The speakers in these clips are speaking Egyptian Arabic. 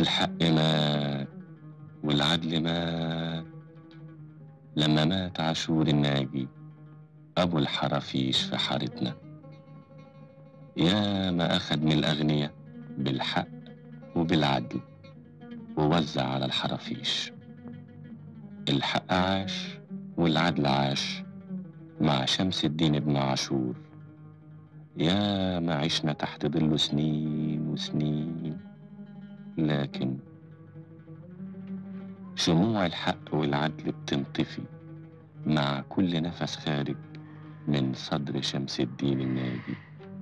الحق مات والعدل مات لما مات عاشور الناجي أبو الحرافيش في حارتنا يا ما أخد من الأغنياء بالحق وبالعدل ووزع على الحرافيش الحق عاش والعدل عاش مع شمس الدين ابن عاشور يا ما عشنا تحت ظله سنين وسنين لكن شموع الحق والعدل بتنطفي مع كل نفس خارج من صدر شمس الدين الناجي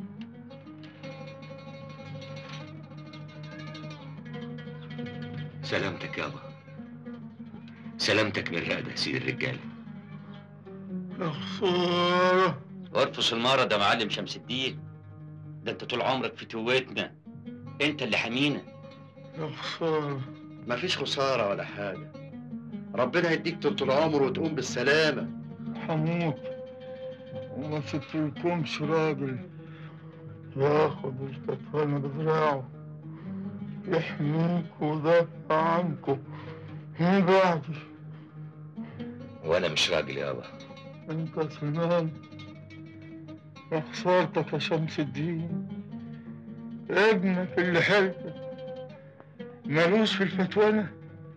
سلامتك يابا سلامتك من الرقدة يا سيد الرجالة يا خسارة ارفس المرض يا معلم شمس الدين ده انت طول عمرك في توتنا انت اللي حمينا يا خسارة مفيش خسارة ولا حاجة ربنا يديك طول العمر وتقوم بالسلامة هموت وما سبتلكمش راجل ياخد الكتفانة بدراعه يحميك ويدافع عنكم من بعدي وانا مش راجل يابا انت سلمان يا خسارتك يا شمس الدين ابنك اللي حلفك مالوش في الفتوانة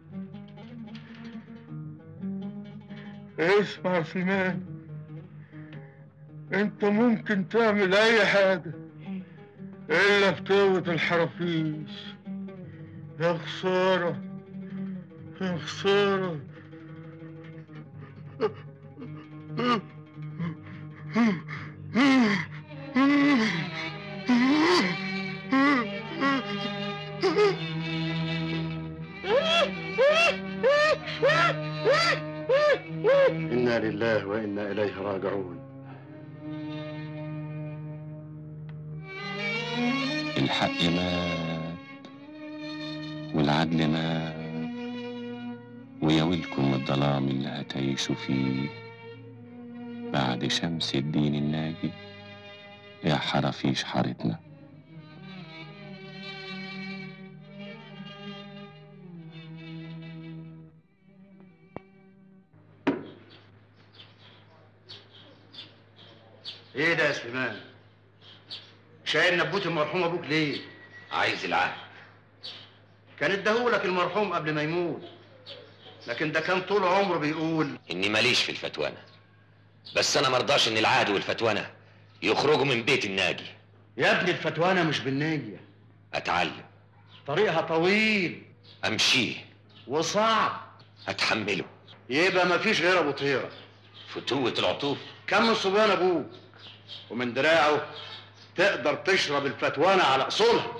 اسمع يا سلمان انت ممكن تعمل اي حاجة الا فتوة الحرافيش يا خسارة يا خسارة إنا لله وإنا إليه راجعون الحق مات والعدل مات ويا ويلكم الظلام اللي هتعيشوا فيه بعد شمس الدين الناجي يا حرافيش حارتنا إيه ده يا سليمان؟ شايل نبوت المرحوم أبوك ليه؟ عايز العهد كان اداهولك المرحوم قبل ما يموت لكن ده كان طول عمره بيقول اني ماليش في الفتوانة بس انا مرضاش ان العهد والفتوانة يخرجوا من بيت الناجي يا ابني الفتوانة مش بالنية اتعلم طريقها طويل امشيه وصعب اتحمله يبقى مفيش غير ابو طيره فتوة العطوف كم من صبيان ابوك ومن دراعه تقدر تشرب الفتوانة على اصولها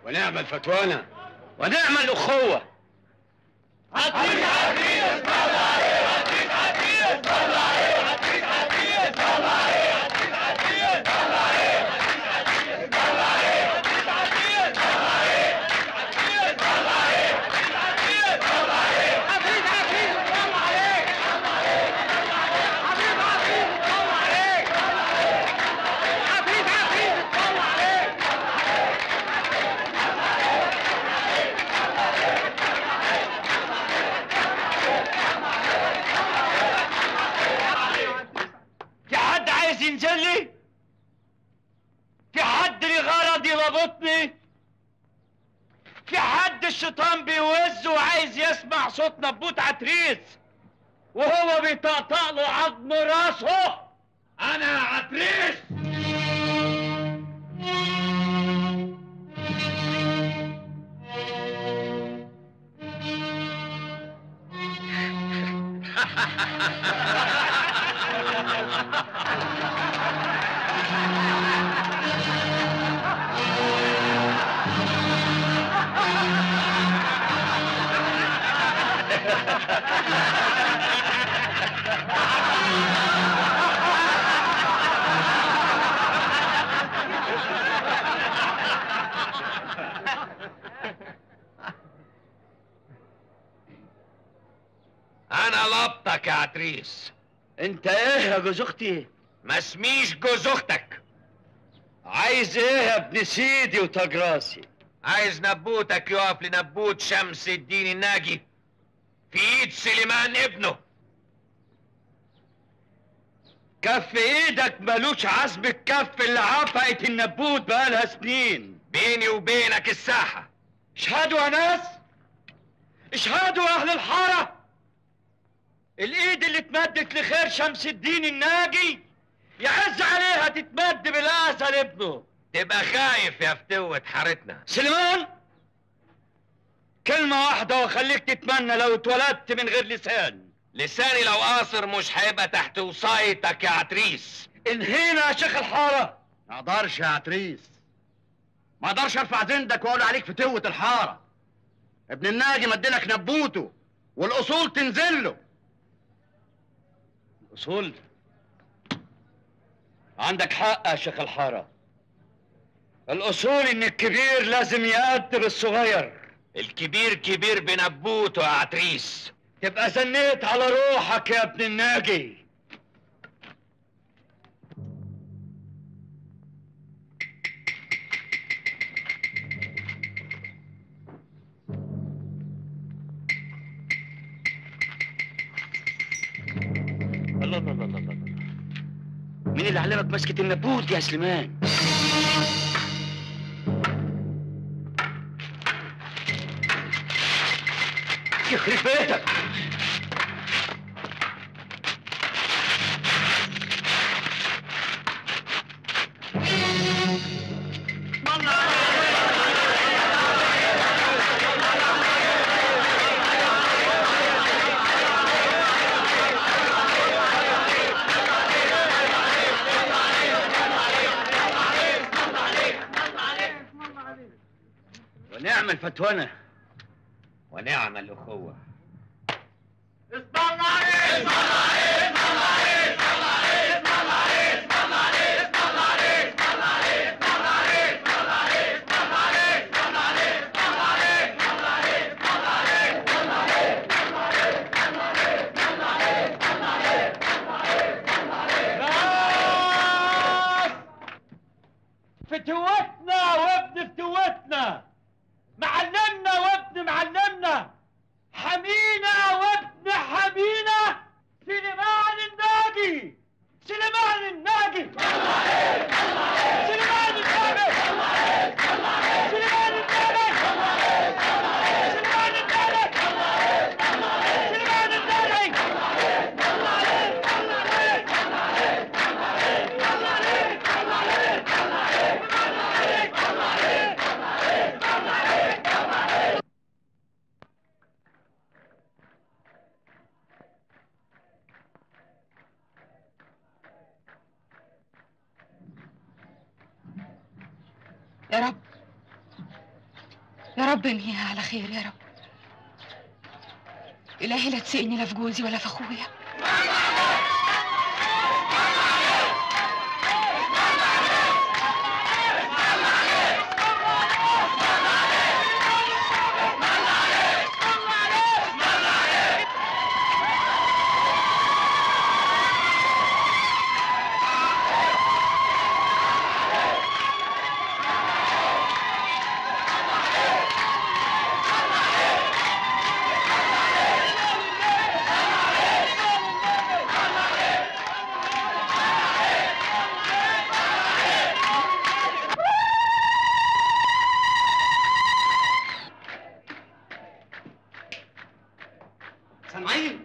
ونعم الفتوانة ونعم الأخوة في حد عايز ينزل لي؟ في حد لي غرض يربطني؟ في حد الشيطان بيوز وعايز يسمع صوت نبوت عتريس وهو بيطقطق له عظم راسه انا عتريس انا لبطك يا عتريس انت ايه يا جوز اختي؟ ما اسميش جوز اختك عايز ايه يا ابن سيدي وتاج راسي؟ عايز نبوتك يقف لنبوت شمس الدين الناجي في ايد سليمان ابنه كف ايدك ملوش عزم الكف اللي عفقت النبوت بقالها سنين بيني وبينك الساحة اشهدوا يا ناس اشهدوا يا اهل الحاره الايد اللي اتمدت لخير شمس الدين الناجي يعز عليها تتمد بالاذى لابنه تبقى خايف يا فتوة حارتنا سليمان كلمة واحدة واخليك تتمنى لو اتولدت من غير لسان لساني لو قاصر مش هيبقى تحت وصايتك يا عتريس انهينا يا شيخ الحارة ما اقدرش يا عتريس ما اقدرش ارفع زندك واقول عليك فتوة الحارة ابن الناجي مدلك نبوته والاصول تنزل له اصول عندك حق يا شيخ الحارة الاصول ان الكبير لازم يقدر الصغير الكبير كبير بنبوته يا عتريس تبقى زنيت على روحك يا ابن الناجي الله الله الله الله الله مين اللي علمك مسكة النبوت يا سليمان؟ يخرب بيتك ونعم الفتونة ونعم الأخوة ناس فتوتنا وابن فتوتنا معلمنا وابن معلمنا حمينا وابن حمينا سليمان الناجي سليمان الناجي سليمان الناجي سليمان الناجي سليمان الناجي سليمان الناجي يا رب رب انهيها على خير يا رب إلهي لا تسقني لا في جوزي ولا في أخويا سامعين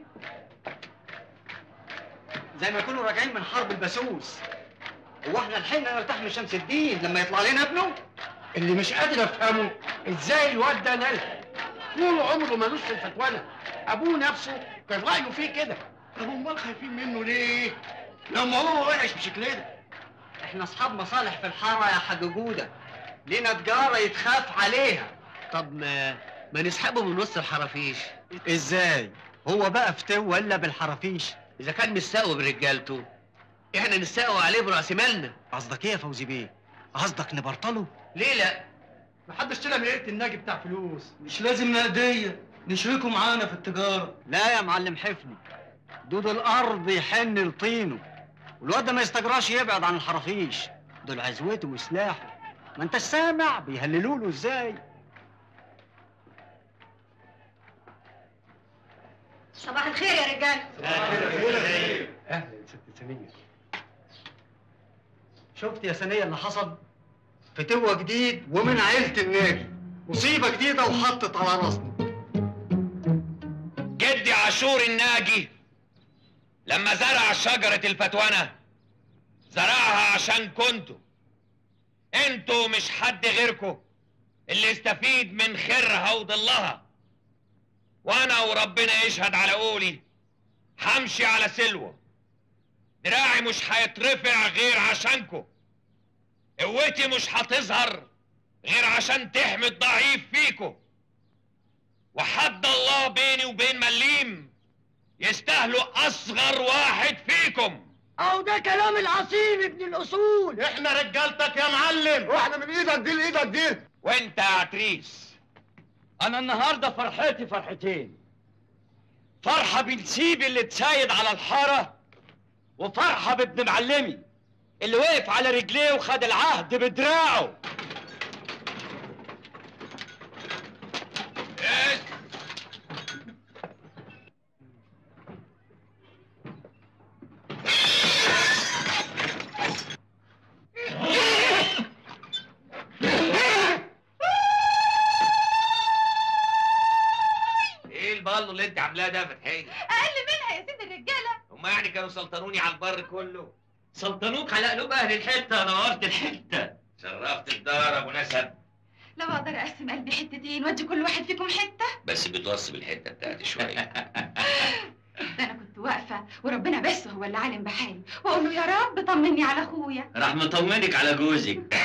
زي ما يكونوا راجعين من حرب البسوس هو احنا لحقنا نرتاح من شمس الدين لما يطلع لنا ابنه اللي مش قادر افهمه ازاي الواد ده نلحق طول عمره ملوش في الفتوانه ابوه نفسه كان رايه فيه كده طب امال خايفين منه ليه لما هو وحش بشكل ده احنا اصحاب مصالح في الحاره يا حاج جوده لينا تجاره يتخاف عليها طب ما ما نسحبه من وسط الحرافيش ازاي هو بقى فتو ولا بالحرافيش اذا كان مستقوي برجالته احنا نستقوي عليه براس مالنا قصدك ايه يا فوزي بيه قصدك نبرطله ليه لا محدش طلع من قيره الناجي بتاع فلوس مش لازم نقديه نشركوا معانا في التجاره لا يا معلم حفني دود الارض يحن لطينه والواد ده ما يستجراش يبعد عن الحرافيش دول عزوته وسلاحه ما انت سامع بيهللوا له ازاي صباح الخير يا رجال اهلا ست سمير شفت يا سنية اللي حصل فتوة جديد ومن عيلة الناجي مصيبة جديدة وحطت على راسنا جدي عاشور الناجي لما زرع شجرة الفتوانة زرعها عشان كنتوا انتوا مش حد غيركم اللي يستفيد من خيرها وضلها وانا وربنا يشهد على قولي همشي على سلوة دراعي مش هيترفع غير عشانكم قوتي مش هتظهر غير عشان تحمي الضعيف فيكم وحد الله بيني وبين مليم يستاهلوا اصغر واحد فيكم او ده كلام العصيم ابن الاصول احنا رجالتك يا معلم واحنا من ايدك دي لايدك دي وانت يا عتريس انا النهارده فرحتي فرحتين فرحه بنسيبي اللي اتسايد على الحاره وفرحه بابن معلمي اللي وقف على رجليه وخد العهد بدراعه إيه؟ ايه البالو اللي انت عاملاه ده يا فتحيه؟ أقل منها يا سيد الرجالة هم يعني كانوا سلطنوني على البر كله سلطنوك على قلوب اهل الحته نورت الحته شرفت الدار ابو نسب لو أقدر أقسم قلبي حتتين وأدي كل واحد فيكم حتة بس بتوصي الحته بتاعتي شويه ده أنا كنت واقفة وربنا بس هو اللي عالم بحالي وأقول له يا رب طمني على أخويا راح مطمنك على جوزك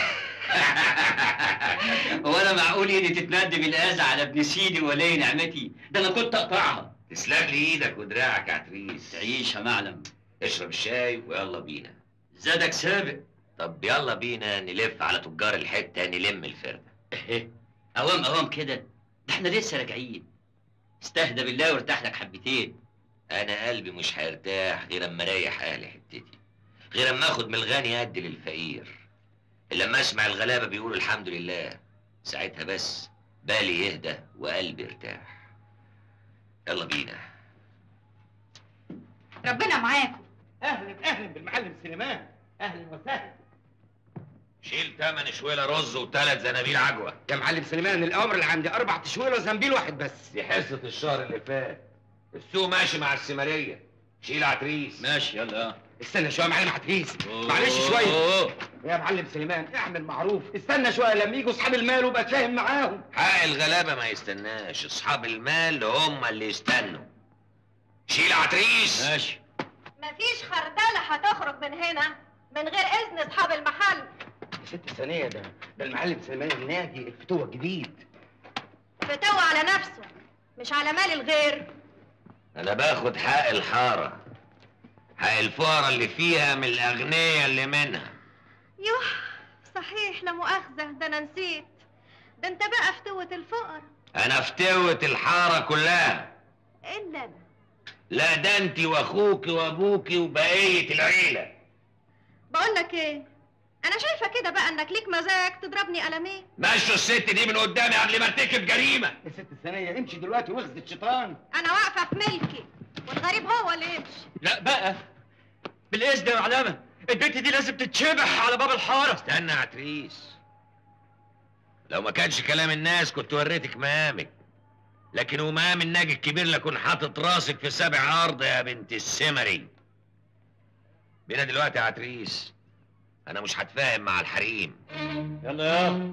هو انا معقول ايدي تتمد بالاذى على ابن سيدي ولي نعمتي ده انا كنت اقطعها تسلم لي ايدك ودراعك يا عتريس تعيش يا معلم اشرب الشاي ويلا بينا زادك سابق طب يلا بينا نلف على تجار الحته نلم الفرده ايه اوام اوام كده ده احنا لسه راجعين استهدى بالله وارتاح لك حبتين انا قلبي مش هيرتاح غير اما اريح اهل حتتي غير اما اخد من الغني ادي للفقير لما اسمع الغلابه بيقولوا الحمد لله ساعتها بس بالي يهدى وقلبي يرتاح يلا بينا ربنا معاكم اهلا اهلا بالمعلم سليمان اهلا وسهلا شيل تمن شويله رز وثلاث زنابيل عجوه يا معلم سليمان الامر اللي عندي اربع تشويله وزنبيل واحد بس دي حصه الشهر اللي فات السوق ماشي مع السمريه شيل عتريس ماشي يلا استنى شويه يا معلم عتريس معلش شويه أوه. يا معلم سليمان اعمل معروف استنى شويه لما يجوا اصحاب المال وابقى اتفاهم معاهم حق الغلابه ما يستناش اصحاب المال هم اللي يستنوا شيل عتريس ماشي مفيش خردلة هتخرج من هنا من غير إذن أصحاب المحل يا ست ثانيه ده ده المعلم سليمان الناجي الفتوه الجديد فتوى على نفسه مش على مال الغير انا باخد حق الحاره حق الفقراء اللي فيها من الاغنياء اللي منها يوه صحيح لا مؤاخذة ده انا نسيت ده انت بقى فتوة الفقر انا فتوت الحاره كلها الا انا لا ده انت واخوك وابوك وبقيه العيله بقول لك ايه انا شايفه كده بقى انك ليك مزاج تضربني قلمين مشوا الست دي من قدامي قبل ما ارتكب جريمه يا ست الثانية امشي دلوقتي واخذ الشيطان انا واقفه في ملكي والغريب هو اللي يمشي لا بقى بالاذن يا معلمه البنت دي لازم تتشبح على باب الحاره استنى يا عتريس لو ما كانش كلام الناس كنت وريتك مقامك لكن ومقام الناجي الكبير لكن حاطط راسك في سبع ارض يا بنت السمري بينا دلوقتي يا عتريس انا مش هتفاهم مع الحريم يلا يا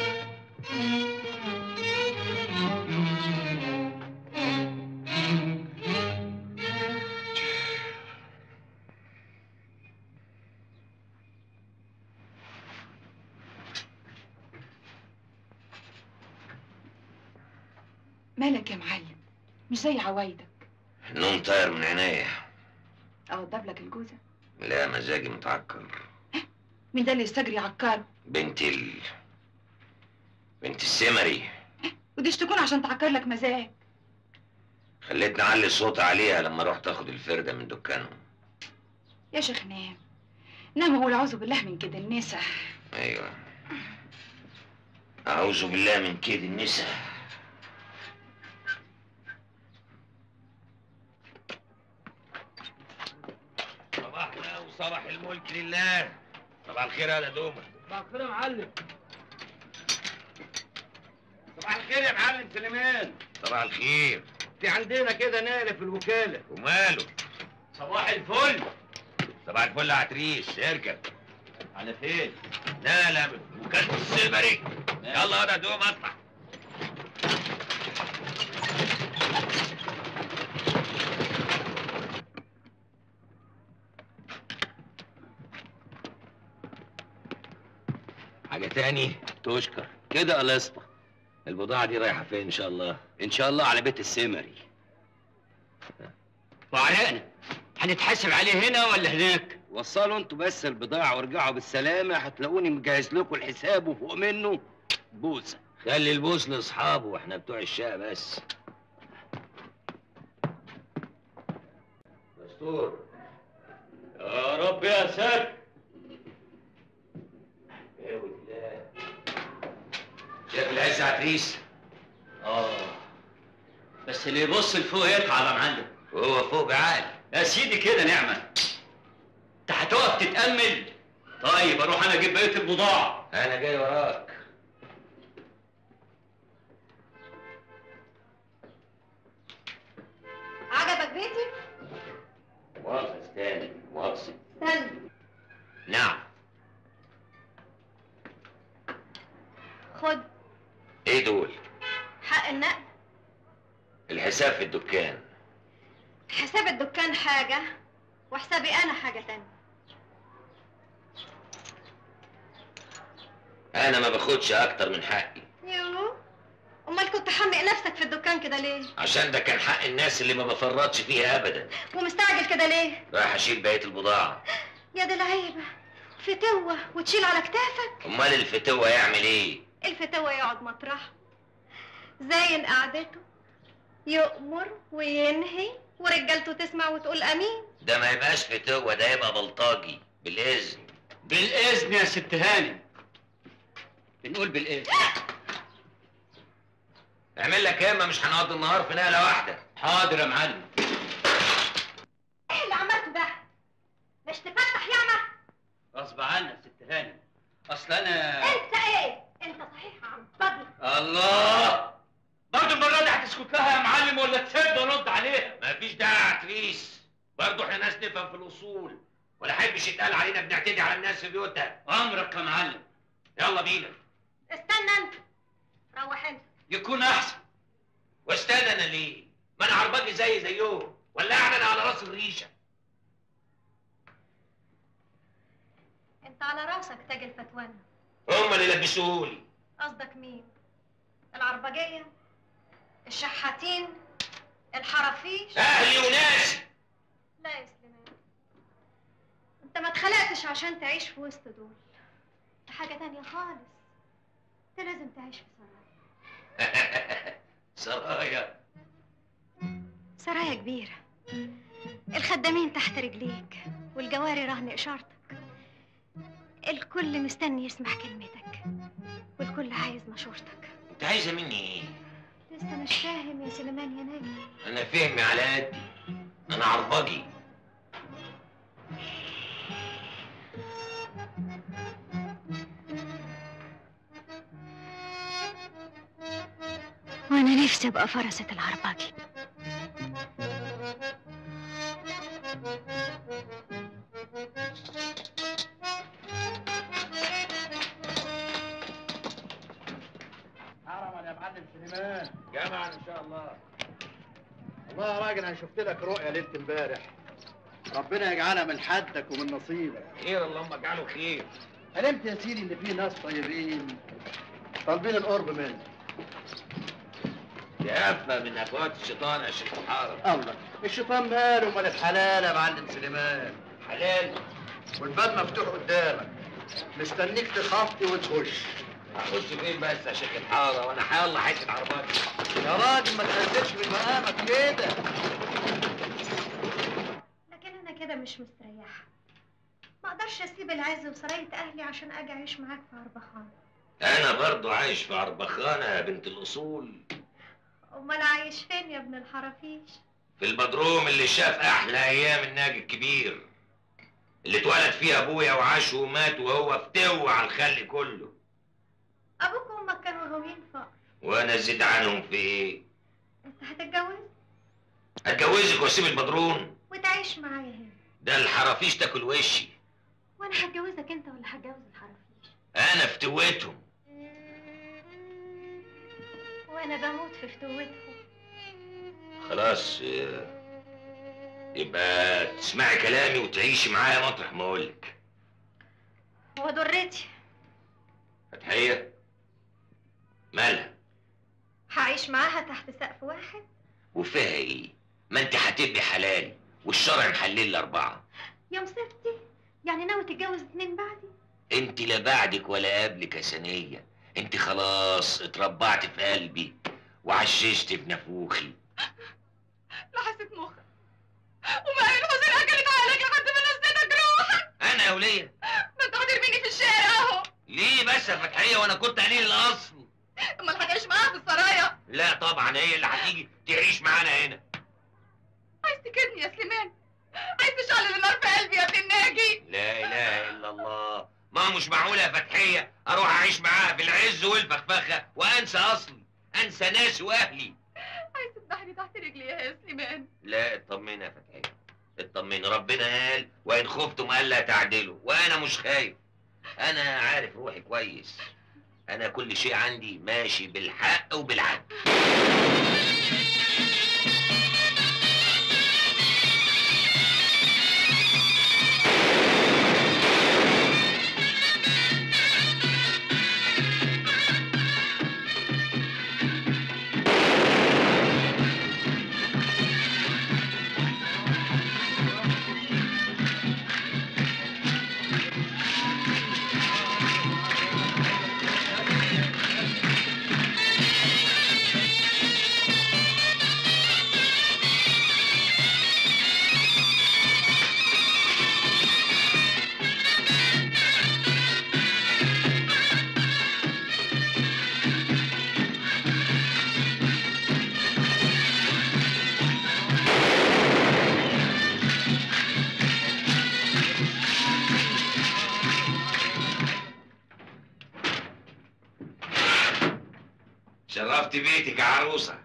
مالك يا معلم مش زي عوايدك النوم طاير من عينيا اوضب لك الجوزة لا مزاجي متعكر مين ده اللي يستجري عكار بنت ال بنت السمري ودي تكون عشان تعكر لك مزاج خليتني اعلي صوتي عليها لما رحت اخد الفردة من دكانهم يا شيخ نام نام وقول اعوذ بالله من كده النسا ايوه اعوذ بالله من كيد النساء صباحنا وصباح الملك لله صباح الخير يا دومة صباح الخير يا معلم صباح الخير يا معلم سليمان صباح الخير في عندنا كده نقلة في الوكالة وماله صباح الفل صباح الفل يا عتريس اركب على فين لا لا وكالة السمري يلا انا دوم اطلع حاجة تاني تشكر كده قلصنا البضاعة دي رايحة فين ان شاء الله ان شاء الله على بيت السمري وعلقنا هنتحاسب عليه هنا ولا هناك وصلوا انتوا بس البضاعة وارجعوا بالسلامة هتلاقوني مجهز لكم الحساب وفوق منه بوسة خلي البوس لاصحابه واحنا بتوع الشقة بس دستور يا رب يا ساتر يا ولاد شايف العز عتريس اه بس اللي يبص لفوق يتعب يا معلم وهو فوق بعقل يا سيدي كده نعمة انت هتقف تتأمل طيب اروح انا اجيب بقية البضاعة انا جاي وراك عجبك بيتي مؤاخذة استنى مؤاخذة استنى نعم خد ايه دول حق النقل الحساب في الدكان حساب الدكان حاجة وحسابي أنا حاجة تانية انا ما باخدش اكتر من حقي يو أمال كنت حمق نفسك في الدكان كده ليه؟ عشان ده كان حق الناس اللي ما بفرطش فيها ابدا ومستعجل كده ليه؟ رايح اشيل بقية البضاعة يا دي العيبة فتوة وتشيل على كتافك امال الفتوة يعمل ايه الفتوة يقعد مطرحه زين قعدته يؤمر وينهي ورجالته تسمع وتقول امين ده ما يبقاش فتوة ده يبقى بلطاجي بالاذن بالاذن يا ست هانم بنقول بالايه اعمل لك ياما مش هنقضي النهار في نقلة واحدة حاضر يا معلم ايه اللي عملته ده؟ مش تفتح ياما؟ غصب عنك يا ست هانم اصل انا انت ايه؟ انت صحيح عم فضل الله برضه المرة دي هتسكت لها يا معلم ولا تسد ورد عليها مفيش داعي يا عتريس برضه احنا ناس نفهم في الاصول ولا حبش يتقال علينا بنعتدي على الناس في بيوتها امرك يا معلم يلا بينا استنى انت روح انت يكون احسن واستنى انا ليه ما انا عرباجي زي زيهم ولا انا على راس الريشه انت على راسك تاج الفتوانة هم اللي لبسوهولي قصدك مين؟ العربجية؟ الشحاتين الحرافيش اهلي وناسي لا يا سليمان انت ما اتخلقتش عشان تعيش في وسط دول ده حاجة تانية خالص انت لازم تعيش في سرايا سرايا سرايا كبيرة الخدامين تحت رجليك والجواري رهن إشارتك الكل مستني يسمع كلمتك والكل عايز مشورتك انت عايزه مني ايه لسه مش فاهم يا سليمان يا ناجي انا فهمي على قدي انا عربجي وانا نفسي ابقى فرسة العرباجي حرما يا معلم سليمان جامعا ان شاء الله والله يا راجل انا شفت لك رؤيا ليله امبارح ربنا يجعلها من حدك ومن نصيبك خير اللهم اجعله خير علمت يا سيدي ان في ناس طيبين طالبين القرب منك يا افه من افوات الشيطان يا شيخ الحارب الله الشيطان ماله مال الحلال يا معلم سليمان حلال والباب مفتوح قدامك مستنيك تخطي وتخش اخش فين بس يا شيخ الحاره وانا حيالله حته عربجي يا راجل ما تنزلش من مقامك كده لكن انا كده مش مستريحة ما اقدرش اسيب العز وسراية اهلي عشان اجي اعيش معاك في عربخان انا برضو عايش في عربخانه يا بنت الاصول امال عايش فين يا ابن الحرافيش في البدروم اللي شاف احلى ايام الناجي الكبير اللي اتولد فيه ابويا وعاش ومات وهو فتو على الخلق كله ابوك وامك كانوا غاويين فقر وانا ازيد عنهم في ايه انت هتتجوز اتجوزك واسيب البدروم وتعيش معايا هنا ده الحرافيش تاكل وشي وانا هتجوزك انت ولا هتجوز الحرافيش انا فتوتهم وانا بموت في فتوتهم خلاص آه، يبقى تسمعي كلامي وتعيشي معايا مطرح ما اقولك وضرتي فتحية مالها هعيش معاها تحت سقف واحد وفيها ايه ما انت هتبقي حلالي والشرع محلل لي اربعه يا مصيبتي يعني ناوي تتجوز اتنين بعدي انت لا بعدك ولا قبلك يا سنية انت خلاص اتربعت في قلبي وعششت في نافوخي لحست مخك وما هي الحزن اكلت عليك لحد ما نسيتك روحك انا يا ولية ما انت هترميني في الشارع اهو ليه بس يا فتحية وانا كنت قليل الاصل امال هتعيش معاها في السرايا لا طبعا هي اللي هتيجي تعيش معانا هنا عايز تكدني يا سليمان عايز تشعل النار في قلبي يا ابن الناجي لا اله الا الله ما هو مش معقولة يا فتحية اروح اعيش معاها في العز والفخفخة وانسى اصلي انسى ناسي واهلي عايز تفتحني تحت رجلي يا سليمان لا اطمني يا فتحية اطمني ربنا قال وان خفتم الا تعدلوا وانا مش خايف انا عارف روحي كويس انا كل شيء عندي ماشي بالحق وبالعدل شرفت بيتك يا عروسة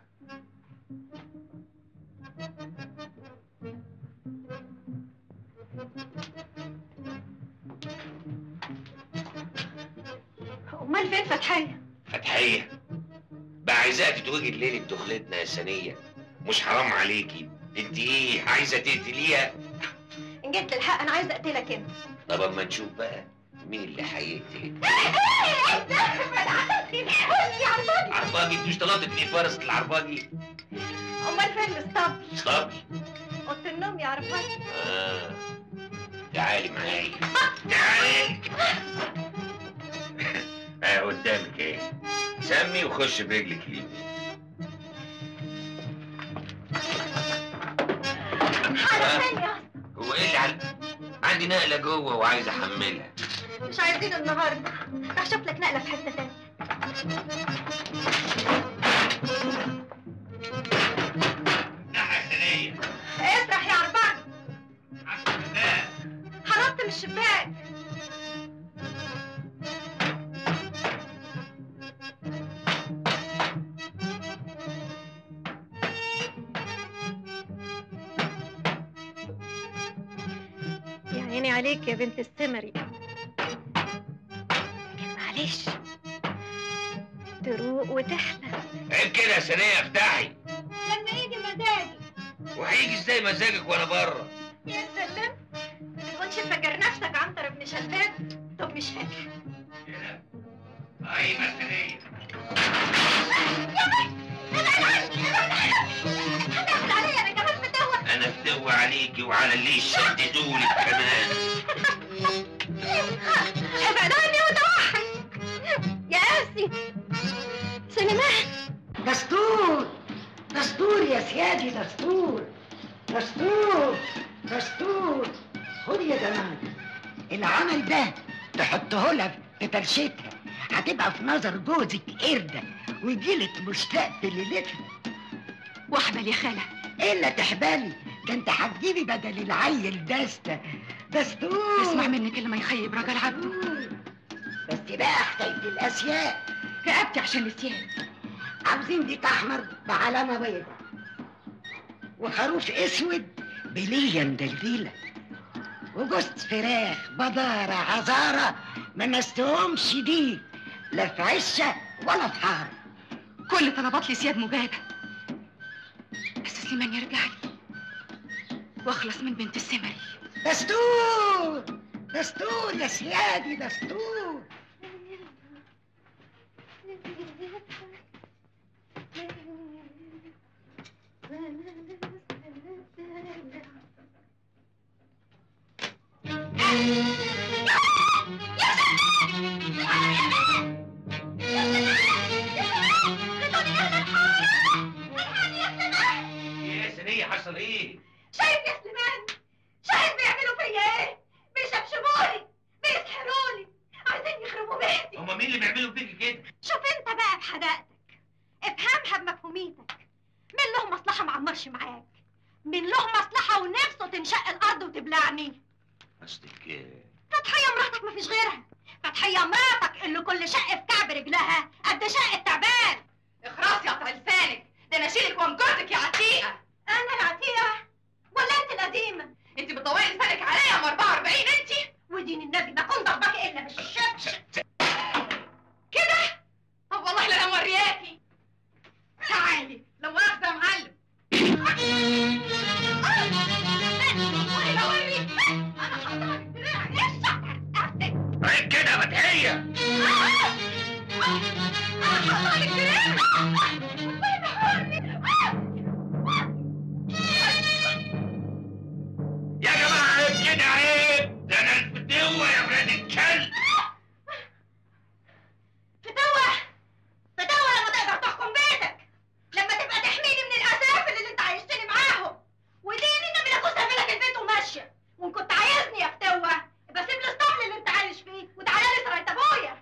امال فين فتحية فتحية بقى عايزاها تتوجد ليلة دخلتنا يا سنية مش حرام عليكي انت ايه عايزة تقتليها ان جيت للحق انا عايزه اقتلك انت طب اما نشوف بقى مين اللي هيقتلك خشي على الفاضي عرباجي انت مش طلبت اتنين فرس العرباجي امال فين الاسطبل اسطبل اوضه النوم يا عرفان آه. تعالي معايا تعالي اه قدامك ايه سمي وخش برجلك اليمين حاجه ثانيه هو ايه اللي عل... عندي نقلة جوه وعايز احملها مش عايزين النهارده هشوف لك نقله في حته تانيه ناحية ثانية اسرح يا عرفان هنط من الشباك يا عيني عليك يا بنت السمري لكن معلش تروق وتحلى عيب كده يا ثانية افتحي لما يجي مزاجي وهيجي ازاي مزاجك وانا بره يا سلام ما تكونش فاكر نفسك عنتر ابن شداد طب مش فاكر ايوه ثانية هتاخد عليا انا كمان متوه انا فتوى عليكي وعلى اللي يشددولك كمان ابعد عني وتوحد يا قاسي سليمان دستور دستور يا سيادي دستور دستور دستور خد يا جماعة العمل ده تحطه لها في فرشتها هتبقى في نظر جوزك قردة ويجيلك مشتاق في ليلتها واحبل يا خالة الا تحبالي ده انت هتجيبي بدل العيل دستة دستور اسمع منك اللي ما يخيب راجل عبده دستور. بس بقى حكاية الأسياء رقبتي عشان نسيان عاوزين ديك احمر بعلامه بيضاء وخروف اسود بليه مدلدله وجوز فراخ بداره عذاره ما نستهمش دي لا في عشه ولا في حاره كل طلبات لي سياد مجابة بس سليمان يرجع لي واخلص من بنت السمري دستور دستور يا سيادي دستور ايه يا ثانية حصل ايه؟ شايف يا سليمان شايف بيعملوا فيا ايه بيشبشبوني بيسحروني عايزين يخربوا بيتي هما مين اللي بيعملوا فيكي كده؟ شوف انت بقى بحداقتك افهمها بمفهوميتك مين له مصلحه معمرش معاك مين له مصلحه ونفسه تنشق الارض وتبلعني قصدك ايه؟ فتحية مراتك مفيش غيرها فتحية مراتك اللي كل شق في كعب رجلها قد شق التعبان اخرس يا قطع لسانك ده انا اشيلك وانجرتك يا عتيقة انا العتيقة ولا انت القديمة انت بتطوعي لسانك عليا ام 44 انت ودين النبي ما كنت ضربك الا بالشبش كده طب والله لا انا مورياكي تعالي لو واخده يا معلم والله لو اوريك انا هضربك بدراعي ايش رقبتك عيب كده يا فتحية انا هضربك بدراعي والله ما هوريك يا جماعة عيب كده عيب ده انا الفتوة يا ولاد الكلب فتوة فتوة لما تقدر تحكم بيتك لما تبقى تحميني من الاسافل اللي انت عايشتني معاهم وديني النبي لا كنت هعملك البيت وماشيه وان كنت عايزني يا فتوة يبقى سيب لي الاسطبل اللي انت عايش فيه وتعالى لي سراية ابويا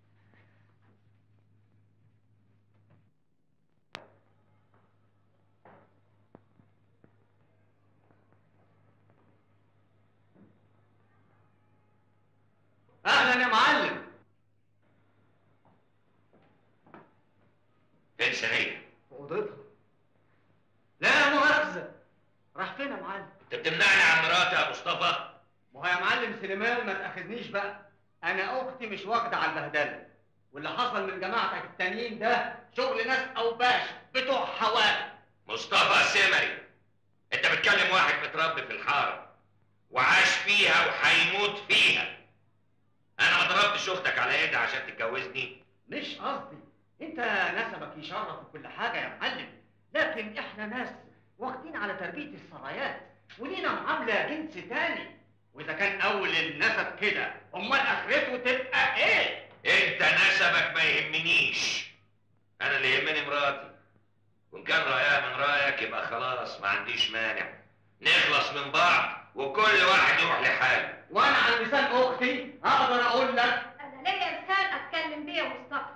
اهلا يا معلم فين ثانية؟ في اوضتها لا مؤاخذه راح فين يا معلم انت بتمنعني عن مراتي يا مصطفى؟ ما هو يا معلم سليمان ما تاخذنيش بقى انا اختي مش واخده على البهدله واللي حصل من جماعتك التانيين ده شغل ناس اوباش بتوع حوالي مصطفى سمري انت بتكلم واحد متربي في الحارة وعاش فيها وهيموت فيها انا اختك على ايدها عشان تتجوزني مش قصدي انت نسبك يشرف في كل حاجه يا معلم لكن احنا ناس واخدين على تربيه السرايات ولينا معامله جنس تاني واذا كان اول النسب كده امال اخرته تبقى ايه انت نسبك ما يهمنيش انا اللي يهمني مراتي وان كان رايها من رايك يبقى خلاص ما عنديش مانع نخلص من بعض وكل واحد يروح لحاله وانا على لسان اختي اقدر اقول لك انا ليا لسان اتكلم بيه يا مصطفى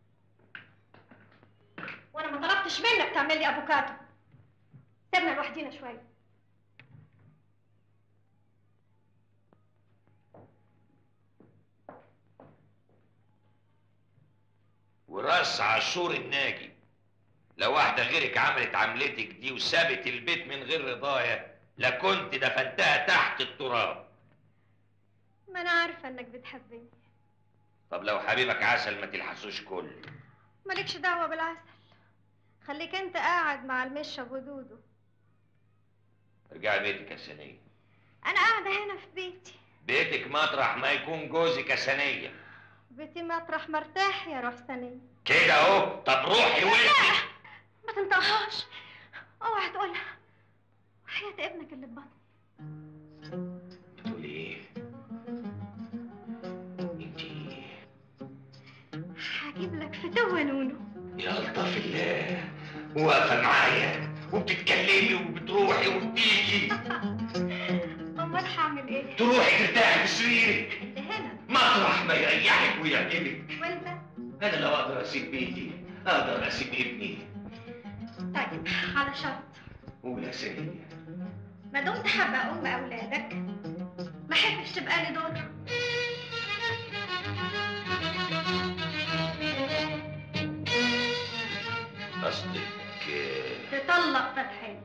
وانا ما طلبتش منك تعمل لي افوكاتو سيبنا لوحدينا شويه وراس عاشور الناجي لو واحدة غيرك عملت عملتك دي وسابت البيت من غير رضايا لكنت دفنتها تحت التراب ما انا عارفه انك بتحبني طب لو حبيبك عسل ما تلحسوش كل مالكش دعوه بالعسل خليك انت قاعد مع المشة ودودو ارجعي بيتك يا سنية انا قاعده هنا في بيتي بيتك مطرح ما يكون جوزك يا سنية بيتي مطرح مرتاح يا روح سنية كده اهو طب روحي وانت ما تنطقهاش اوعى تقولها وحياة ابنك اللي في بطني تقولي ايه انتي هجيب لك فتوة نونو يا لطف الله واقفة معايا وبتتكلمي وبتروحي وبتيجي امال هعمل ايه تروحي ترتاحي في سريرك اللي هنا مطرح ما يريحك ويعجبك وانت انا لو اقدر اسيب بيتي اقدر اسيب ابني طيب على شرط قول يا سنية ما دمت حابه ام اولادك ما احبش تبقى لي دور قصدك آه، تطلق فتحي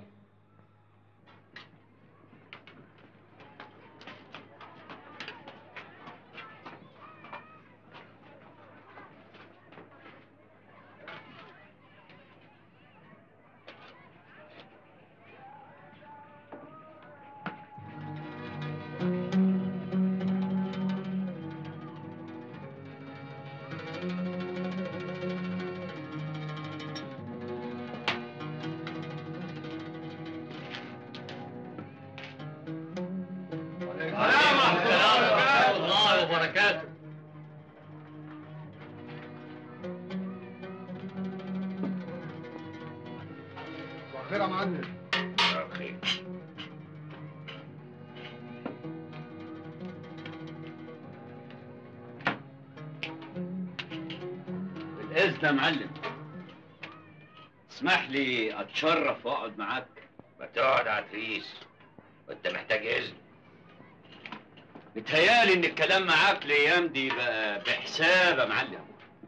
الله وبركاته واخيرا معلم أخي. بالاذن يا معلم اسمح لي اتشرف واقعد معاك ما تقعد يا عتريس وانت محتاج اذن متهيالي ان الكلام معاك الايام دي بقى بحساب يا معلم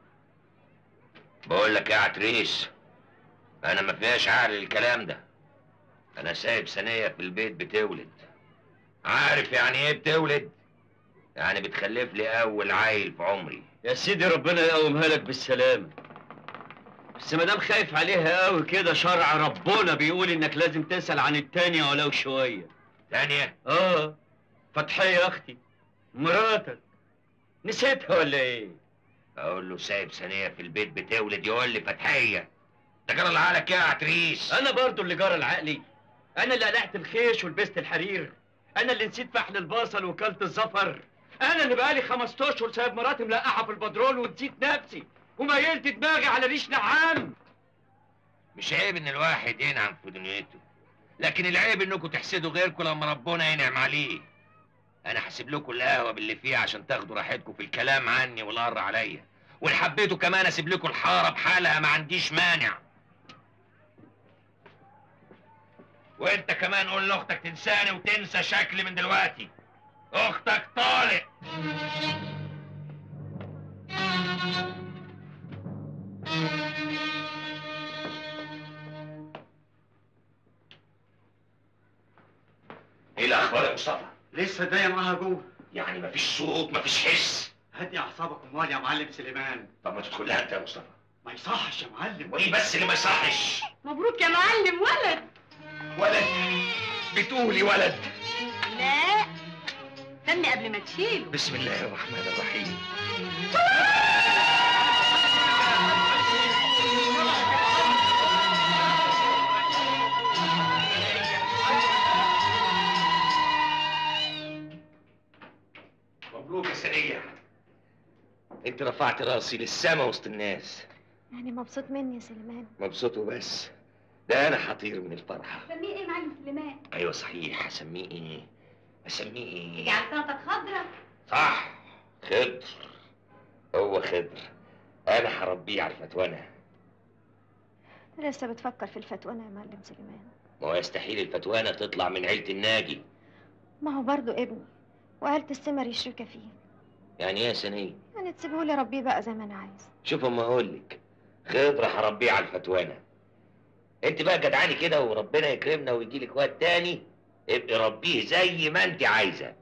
بقول لك يا عتريس انا ما فيهاش عقل الكلام ده انا سايب سنية في البيت بتولد عارف يعني ايه بتولد يعني بتخلف لي اول عيل في عمري يا سيدي ربنا يقومها لك بالسلامه بس ما دام خايف عليها قوي كده شرع ربنا بيقول انك لازم تسال عن التانية ولو شويه تانية اه فتحية اختي مراتك نسيتها ولا ايه اقول له سايب سنية في البيت بتولد يقول لي فتحية ده جرى لعقلك يا عتريس انا برضو اللي جرى لعقلي انا اللي قلعت الخيش ولبست الحرير انا اللي نسيت فحل البصل وكلت الزفر انا اللي بقالي 15 اشهر سايب مراتي ملقحه في البدرول ونسيت نفسي وميلت دماغي على ريش نعام مش عيب ان الواحد ينعم في دنيته لكن العيب انكم تحسدوا غيركم لما ربنا ينعم عليه انا هسيب لكم القهوه باللي فيها عشان تاخدوا راحتكم في الكلام عني والقر عليا وان حبيتوا كمان اسيب لكم الحاره بحالها ما عنديش مانع وانت كمان قول لاختك تنساني وتنسى شكلي من دلوقتي اختك طارق ايه الاخبار يا مصطفى لسه داية معاها جوه يعني مفيش صوت مفيش حس هدي اعصابك امال يا معلم سليمان طب ما تدخل لها انت يا مصطفى ما يصحش يا معلم وايه بس اللي ما يصحش مبروك يا معلم ولد ولد بتقولي ولد لا ده استني قبل ما تشيله بسم الله الرحمن الرحيم مبروك يا سريع انت رفعت راسي للسما وسط الناس يعني مبسوط مني يا سليمان مبسوط وبس ده انا حطير من الفرحه سميه ايه معلم سليمان؟ ايوه صحيح اسميه ايه اسميه ايه يجعل سلطة خضرا صح خضر هو خضر انا هربيه على الفتوانه لسه بتفكر في الفتوانة يا معلم سليمان ما هو يستحيل الفتوانه تطلع من عيله الناجي ما هو برضو ابني وعيلة السمر يشركة فيه يعني ايه يا سنيه يعني تسيبهولي ربيه بقى زي ما انا عايز شوف اما اقول لك خضر هربيه على الفتوانه انت بقى جدعاني كده وربنا يكرمنا ويجي لك واد تاني ابقي ربيه زي ما انت عايزه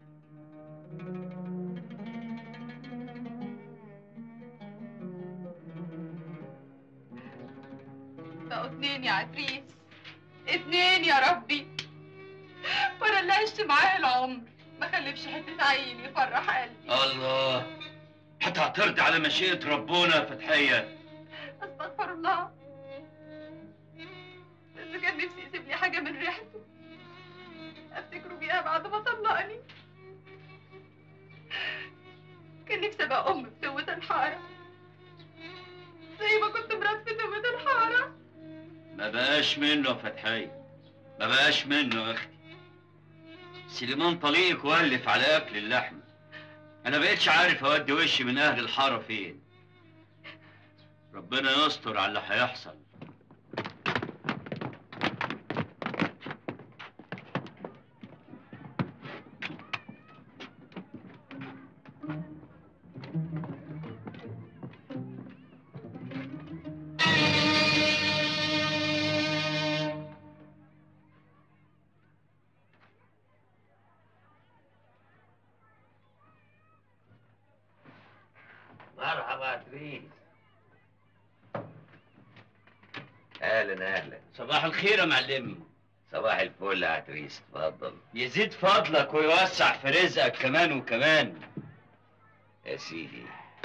بقوا اتنين يا عتريس اتنين يا ربي وانا اللي عشت معاه العمر ما خلفش حته عيل يفرح قلبي الله حتى هترضي على مشيئة ربنا يا فتحية استغفر الله بس كان نفسي يسيب لي حاجه من ريحته افتكره بيها بعد ما طلقني كان نفسي ابقى ام في توة الحاره زي ما كنت مرات في توة الحاره ما بقاش منه يا فتحية ما بقاش منه يا اختي سليمان طليقك ولف على اكل اللحمة انا بقيتش عارف اودي وشي من اهل الحارة فين ربنا يستر على اللي هيحصل مرحبا يا عتريس اهلا اهلا صباح الخير يا معلمي صباح الفل يا عتريس اتفضل يزيد فضلك ويوسع في رزقك كمان وكمان يا سيدي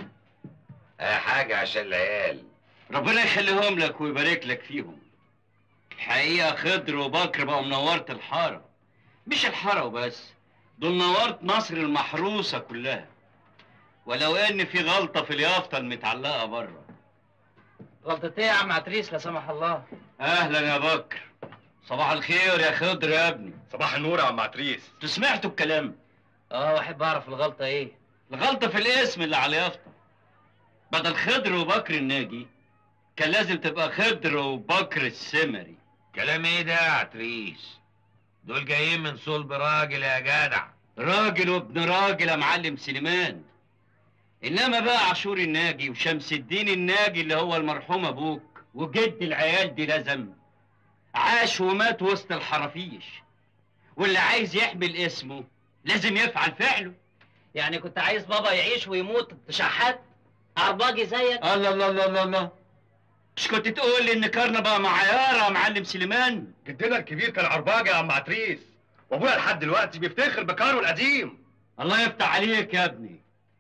اه حاجه عشان العيال ربنا يخليهم لك ويبارك لك فيهم الحقيقة خضر وبكر بقوا منورت الحارة مش الحارة وبس دول نورت مصر المحروسة كلها ولو ان في غلطة في اليافطة المتعلقة بره غلطة ايه يا عم عتريس لا سمح الله اهلا يا بكر صباح الخير يا خضر يا ابني صباح النور يا عم عتريس انتوا سمعتوا الكلام اه واحب اعرف الغلطة ايه الغلطة في الاسم اللي على اليافطة بدل خضر وبكر الناجي كان لازم تبقى خضر وبكر السمري كلام ايه ده يا عتريس دول جايين من صلب راجل يا جدع راجل وابن راجل يا معلم سليمان انما بقى عاشور الناجي وشمس الدين الناجي اللي هو المرحوم ابوك وجد العيال دي لازم عاش ومات وسط الحرافيش واللي عايز يحمل اسمه لازم يفعل فعله يعني كنت عايز بابا يعيش ويموت تشحات عرباجي زيك الله الله الله الله الله مش كنت تقول لي ان كارنا بقى معيار يا معلم سليمان جدنا الكبير كان عرباجة يا عم عتريس وابويا لحد دلوقتي بيفتخر بكاره القديم الله يفتح عليك يا ابني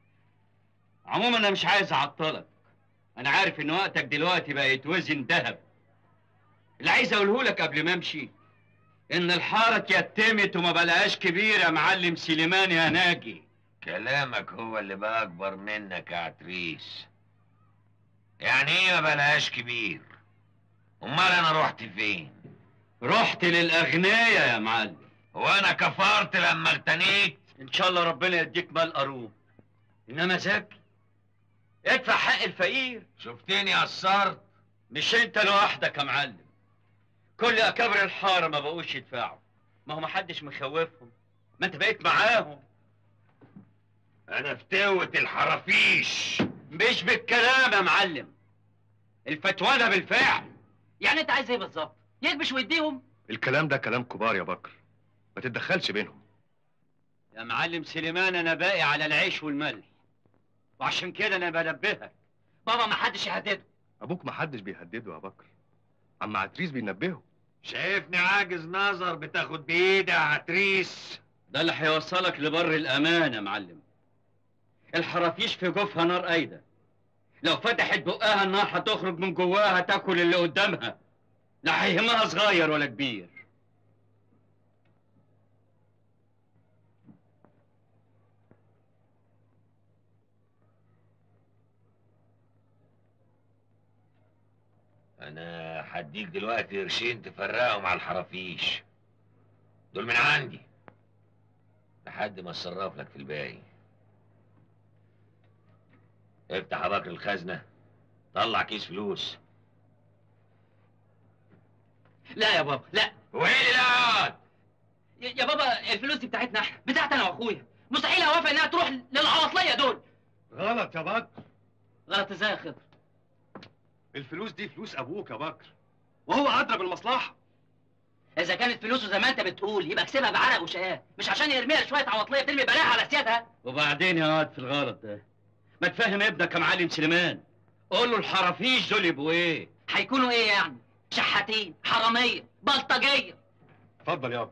عموما انا مش عايز اعطلك انا عارف ان وقتك دلوقتي بقى يتوزن ذهب اللي عايز اقوله لك قبل ما امشي ان الحاره اتيتمت وما بقاش كبير يا معلم سليمان يا ناجي كلامك هو اللي بقى اكبر منك يا عتريس يعني ايه ما بلاش كبير امال انا رحت فين رحت للاغنياء يا معلم هو انا كفرت لما اغتنيت ان شاء الله ربنا يديك مال قارون انما زكي ادفع حق الفقير شفتني قصرت مش انت لوحدك يا معلم كل اكابر الحاره ما بقوش يدفعوا ما هو محدش مخوفهم ما انت بقيت معاهم انا فتوة الحرافيش مش بالكلام يا معلم الفتوانة بالفعل يعني انت عايز ايه بالظبط يكبش ويديهم الكلام ده كلام كبار يا بكر ما تتدخلش بينهم يا معلم سليمان انا باقي على العيش والملح وعشان كده انا بنبهك بابا ما حدش يهدده ابوك ما حدش بيهدده يا بكر عم عتريس بينبهه شايفني عاجز نظر بتاخد بايدي يا عتريس ده اللي هيوصلك لبر الامان يا معلم الحرافيش في جوفها نار قايده لو فتحت بقها النار هتخرج من جواها تاكل اللي قدامها لا هيهمها صغير ولا كبير انا هديك دلوقتي قرشين تفرقهم على الحرافيش دول من عندي لحد ما اتصرف لك في الباقي افتح يا بكر الخزنه طلع كيس فلوس لا يا بابا لا وين لا يا يا بابا الفلوس دي بتاعتنا احنا بتاعتي انا واخويا مستحيل اوافق انها تروح للعواطليه دول غلط يا بكر غلط ازاي يا خضر الفلوس دي فلوس ابوك يا بكر وهو ادرى بالمصلحه اذا كانت فلوسه زي ما انت بتقول يبقى كسبها بعرق وشقاه مش عشان يرميها شويه عواطليه ترمي بلاها على سيادها وبعدين يا واد في الغلط ده ما تفهم ابنك يا معلم سليمان قول له الحرافيش دول يبقوا ايه هيكونوا ايه يعني شحاتين حراميه بلطجيه اتفضل يابا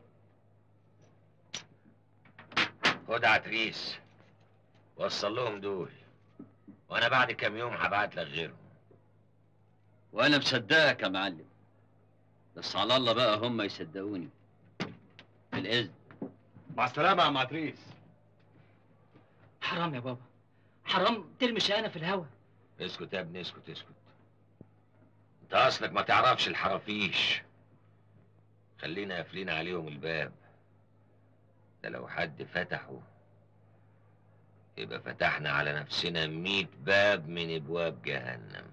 خد عتريس وصل لهم دول وانا بعد كام يوم هبعت لك غيرهم وانا مصدقك يا معلم بس على الله بقى هم يصدقوني بالاذن مع السلامه يا عم عتريس حرام يا بابا حرام ترمي شقانا في الهوا اسكت يا ابني اسكت اسكت انت اصلك ما تعرفش الحرافيش خلينا قافلين عليهم الباب ده لو حد فتحه يبقى فتحنا على نفسنا ميت باب من ابواب جهنم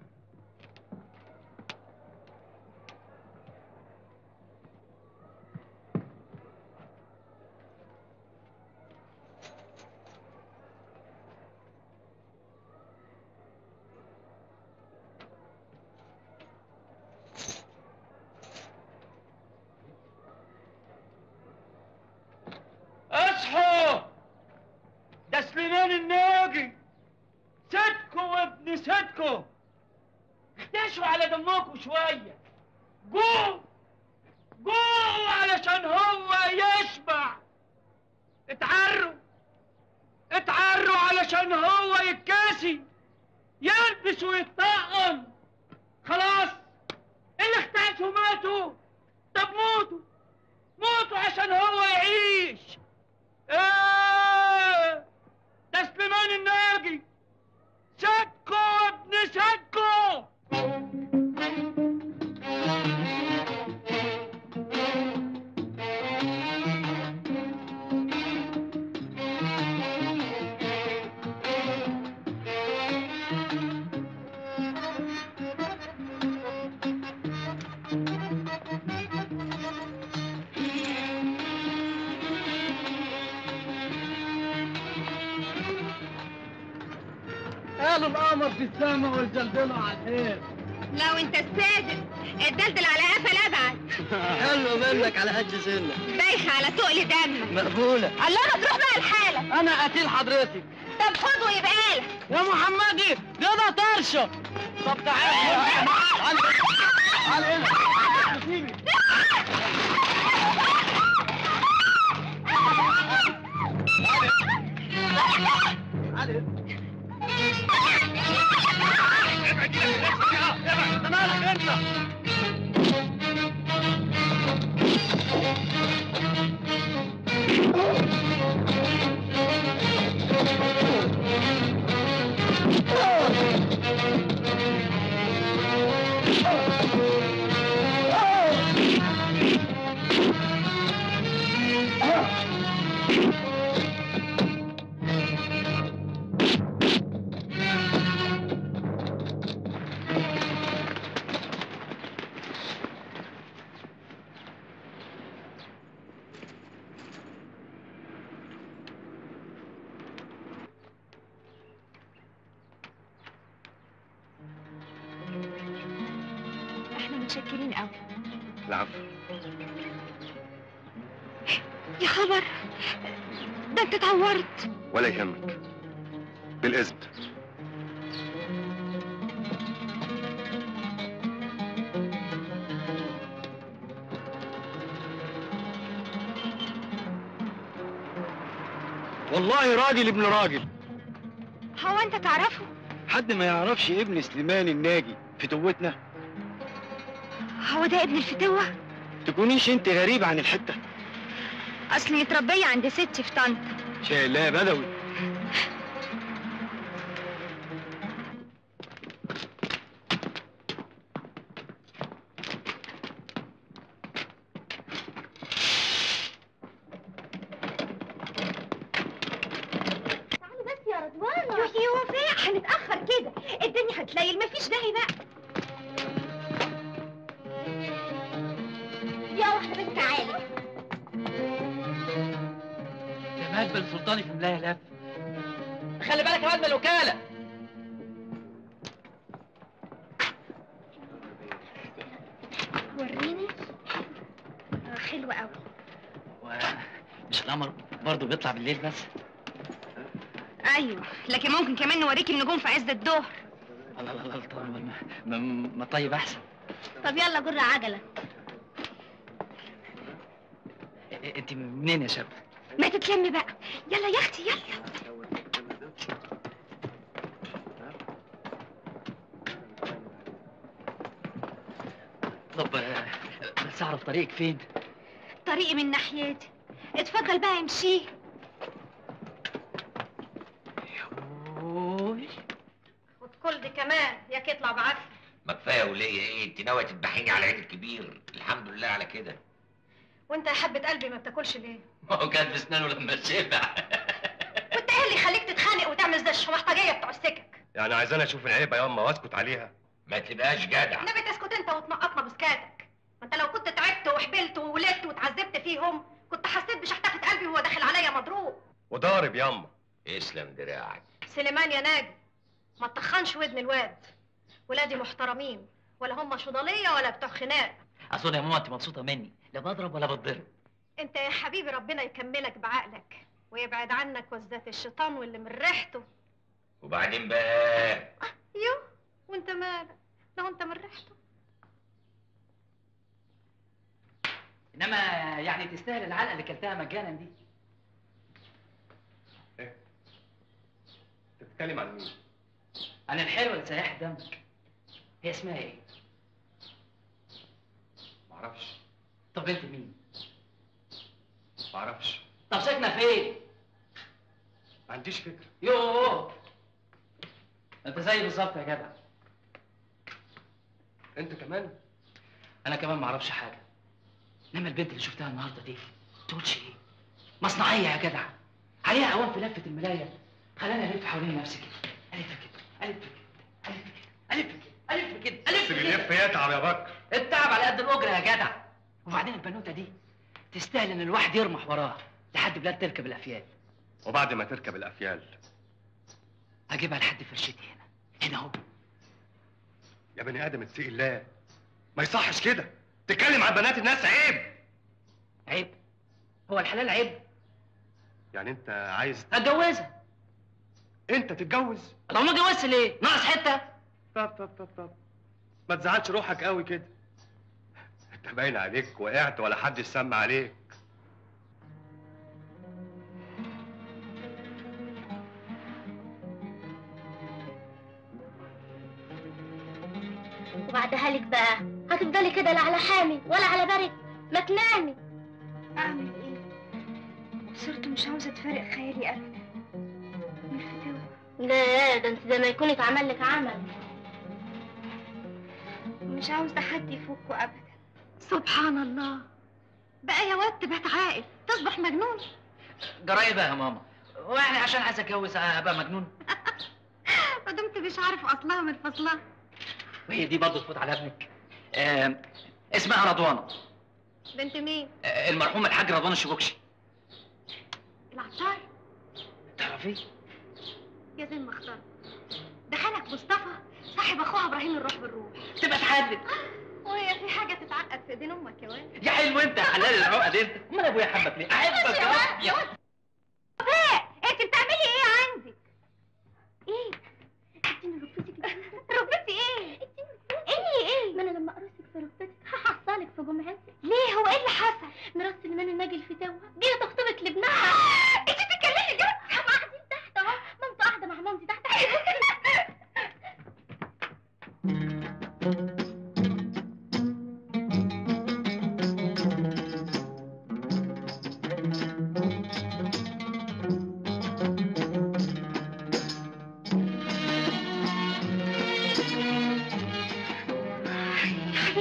اصحوا ده سليمان الناجي صدكوا وابن صدكوا اختشوا على دمكم شوية جوه جوه علشان هو يشبع اتعروا اتعروا علشان هو يتكاسي يلبس ويتطقم خلاص اللي اختشوا ماتوا طب موتوا موتوا عشان هو يعيش ايه ده سليمان الناجي سكو ابن سكو قالوا القمر في السما والجلدله على الحيط لو انت السادس الدلدل على قفل ابعد حلو منك على قد سنك بايخه على تقل دمك مقبولة الله ما تروح بقى لحالك أنا قتيل حضرتك طب خد ويبقى لك يا محمدي ده ده طرشة طب تعالى تعالى تعالى هنا سيبي تعالى هنا مالك انت احنا متشكرين قوي العفو يا خبر ده انت اتعورت ولا يهمك بالاذن والله راجل ابن راجل هو انت تعرفه حد ما يعرفش ابن سليمان الناجي في توتنا هو ده ابن الفتوة تكونيش انت غريب عن الحته اصلي متربية عند ستي في طنطا شاء الله بدوي تعالي بس يا رضوانة يوه يوه وفاء هنتأخر كده الدنيا هتليل مفيش داعي بقى يا واحدة بنت تعالي جمال بن سلطاني في ملاية لف خلي بالك يا واد من الوكالة وريني آه حلوة قوي مش القمر برضه بيطلع بالليل بس ايوه لكن ممكن كمان نوريكي النجوم في عز الظهر الله الله الله طب ما- ما ما طيب احسن طب يلا جر عجلة إيه- انت منين يا شاب ما تتلمي بقى يلا يا اختي يلا طب آه، بس اعرف طريقك فين طريقي من ناحيتي اتفضل بقى امشي خد كل دي كمان ياك يطلع بعافية ما كفايه وليا ايه انت ناويه تذبحيني على العيد الكبير الحمد لله على كده وانت يا حبة قلبي ما بتاكلش ليه؟ ما هو كان في اسنانه لما شبع وانت ايه اللي يخليك تتخانق وتعمل زي الشمحطجية بتوع السكك؟ يعني عايزاني اشوف العيبه ياما واسكت عليها ما تبقاش جدع النبي تسكت انت وتنقطنا بسكاتك ما انت لو كنت تعبت وحبلت وولدت واتعذبت فيهم كنت حسيت بشحتفة قلبي وهو داخل عليا مضروب وضارب ياما اسلم دراعك سليمان يا ناجي ما تطخنش ودن الواد ولادي محترمين ولا هم شضالية ولا بتوع خناق اظن يا ماما انت مبسوطه مني لا بضرب ولا بتضرب انت يا حبيبي ربنا يكملك بعقلك ويبعد عنك وزات الشيطان واللي من ريحته وبعدين بقى يو وانت مالك لو انت من ريحته انما يعني تستاهل العلقه اللي كلتها مجانا دي تتكلم عن مين عن الحلوه اللي سيحت دمك هي اسمها ايه معرفش طب انت مين معرفش طب ساكنه فين ما عنديش فكره يوه انت زي بالظبط يا جدع انت كمان انا كمان ما اعرفش حاجه انما البنت اللي شفتها النهارده دي تقولش ايه مصنعيه يا جدع عليها اوان في لفه الملايه خلاني الف حوالين نفسي كده الف كده الف كده الف كده الف كده الف كده الف اللي كده يلف يتعب يا بكر التعب على قد الاجره يا جدع وبعدين البنوته دي تستاهل ان الواحد يرمح وراها لحد بلاد تركب الافيال وبعد ما تركب الافيال هجيبها لحد فرشتي هنا هنا اهو يا بني ادم اتقي الله ما يصحش كده تتكلم عن بنات الناس عيب عيب هو الحلال عيب يعني انت عايز اتجوزها انت تتجوز لو ما اتجوزت ليه ناقص حته طب طب طب طب ما تزعلش روحك قوي كده انت باين عليك وقعت ولا حد سمع عليك وبعدها لك بقى هتفضلي كده لا على حامي ولا على برد ما تنامي اعمل ايه صرت مش عاوزة تفارق خيالي ابدا من الفتاوى لا ده انت زي ما يكون اتعمل لك عمل مش عاوزة حد يفكه ابدا سبحان الله بقى يا واد تبقى عاقل تصبح مجنون جرايه بقى يا ماما وانا عشان عايز اتجوز ابقى مجنون ما دمت مش عارف اصلها من فصلها وهي دي برضه تفوت على ابنك آه اسمها رضوانه بنت مين آه المرحوم الحاج رضوان الشبوكشي العطار تعرفيه يا زين ما اختار ده خالك مصطفى صاحب اخوها ابراهيم الروح بالروح تبقى تحدد وهي في حاجه تتعقد في ايدين امك يا واد يا حلو انت يا حلال العقد انت امال ابويا حبك ليه احبك يا رب يا وفاء انت بتعملي ايه عندك ايه اديني ركبتك ركبتي ايه ايه ايه ما انا لما اقرصك في ركبتك هحصلك في جمعتك ليه هو ايه اللي حصل مرات سليمان الناجي الفتاوى دي تخطبك لابنها انت بتتكلمي جد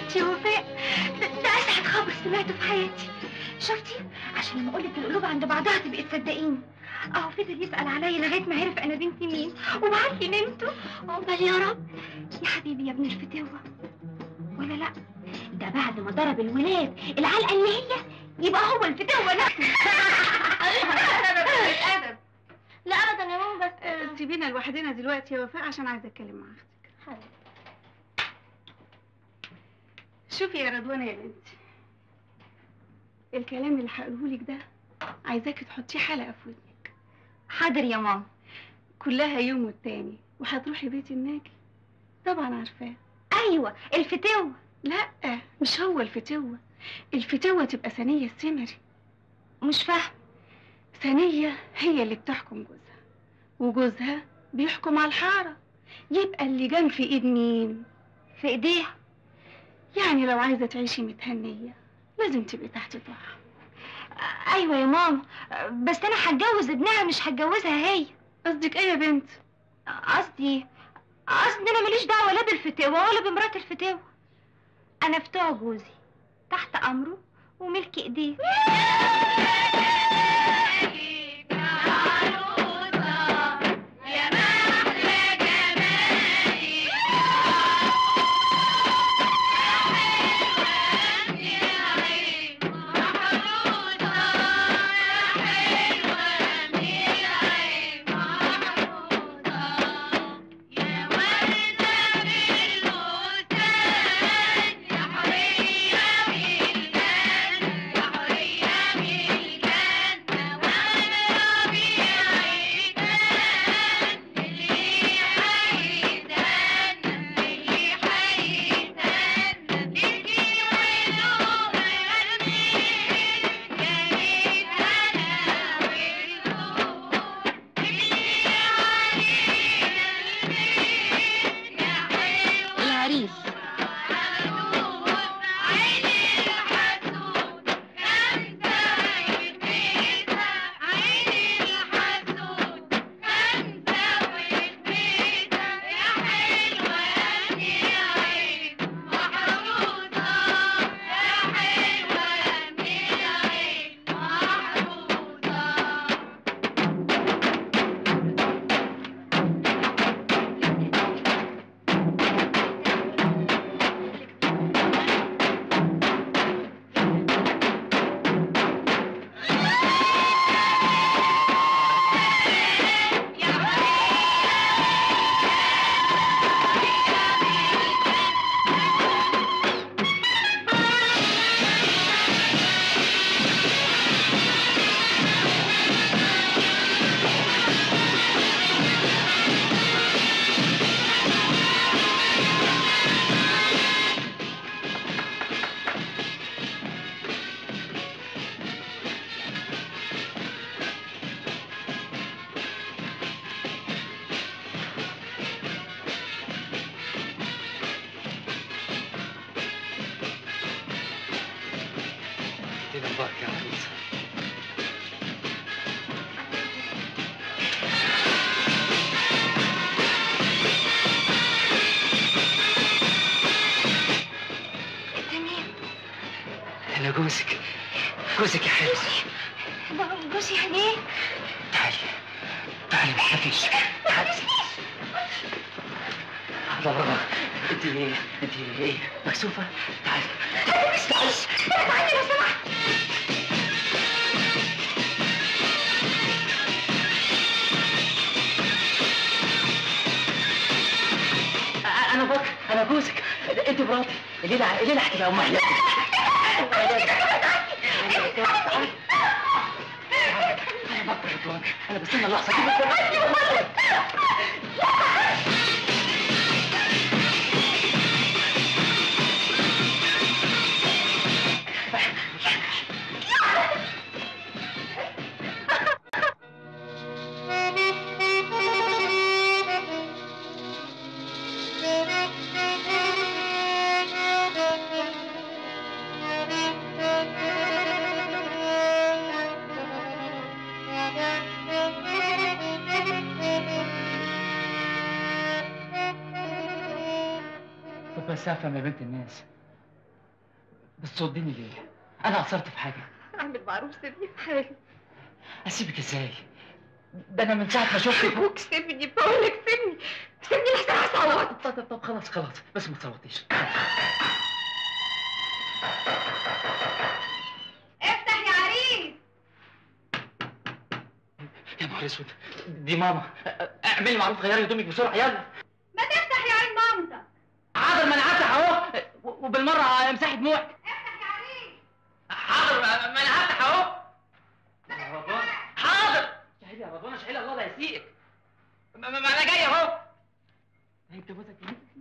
حبيبتي يا وفاء ده, ده اسعد خبر سمعته في حياتي شفتي عشان لما اقول لك القلوب عند بعضها تبقي تصدقيني اهو فضل يسال عليا لغايه ما عرف انا بنت مين وبعت لي نمته عقبال يا رب يا حبيبي يا ابن الفتوه ولا لا ده بعد ما ضرب الولاد العلقه اللي هي يبقى هو الفتوه نفسه ادب لا ابدا يا ماما بس سيبينا لوحدنا دلوقتي يا وفاء عشان عايزه اتكلم مع اختك شوفي يا رضوانه يا بنتي الكلام اللي هقوله لك ده عايزاكي تحطيه حلقه في ودنك حاضر يا ماما كلها يوم والتاني وهتروحي بيت الناجي طبعا عارفاه ايوه الفتوه لا مش هو الفتوه الفتوه تبقى ثانيه السمري مش فاهم ثانيه هي اللي بتحكم جوزها وجوزها بيحكم على الحاره يبقى اللي جان في ايد مين في ايديها يعني لو عايزه تعيشي متهنيه لازم تبقي تحت طاعه ايوه يا ماما بس انا هتجوز ابنها مش هتجوزها هي قصدك ايه يا بنت قصدي قصدي انا ماليش دعوه لا بالفتوه ولا بمرات الفتوه انا فتوى جوزي تحت امره وملك ايديه العريس ادينا البركه يا عروسه تمام انا جوزك جوزك يا حلوه جوزي يعني ايه؟ تعالي تعالي ما تخافيش تعالي الله برافو انت انت ايه مكسوفه تعالي تعالي تعالي لو سمحت أ- انا بكر انا جوزك انت مراتي الليله الليله هتبقى ام حياتي انا بكر رضوان انا بستنى اللحظه دي طب بس افهم يا بنت الناس بس توديني ليه؟ انا قصرت في حاجه اعمل معروف سيبني في حالي اسيبك ازاي؟ ده انا من ساعه ما شفتك ابوك سيبني بقولك سيبني سيبني لحسن هصوت طب طب طب خلاص خلاص بس ما تصوتيش افتح يا عريس يا نهار اسود دي ماما اعملي معروف غيري هدومك بسرعه يلا ما تفتح يا عين مامتك حاضر ما انا هفتح اهو و- وبالمره امسحي دموعك افتح يا عريس حاضر ما انا هفتح اهو يا رضوان حاضر شهيد يا رضوان شهيد الله لا يسيئك ما, ما ما انا جاي اهو هي جوازك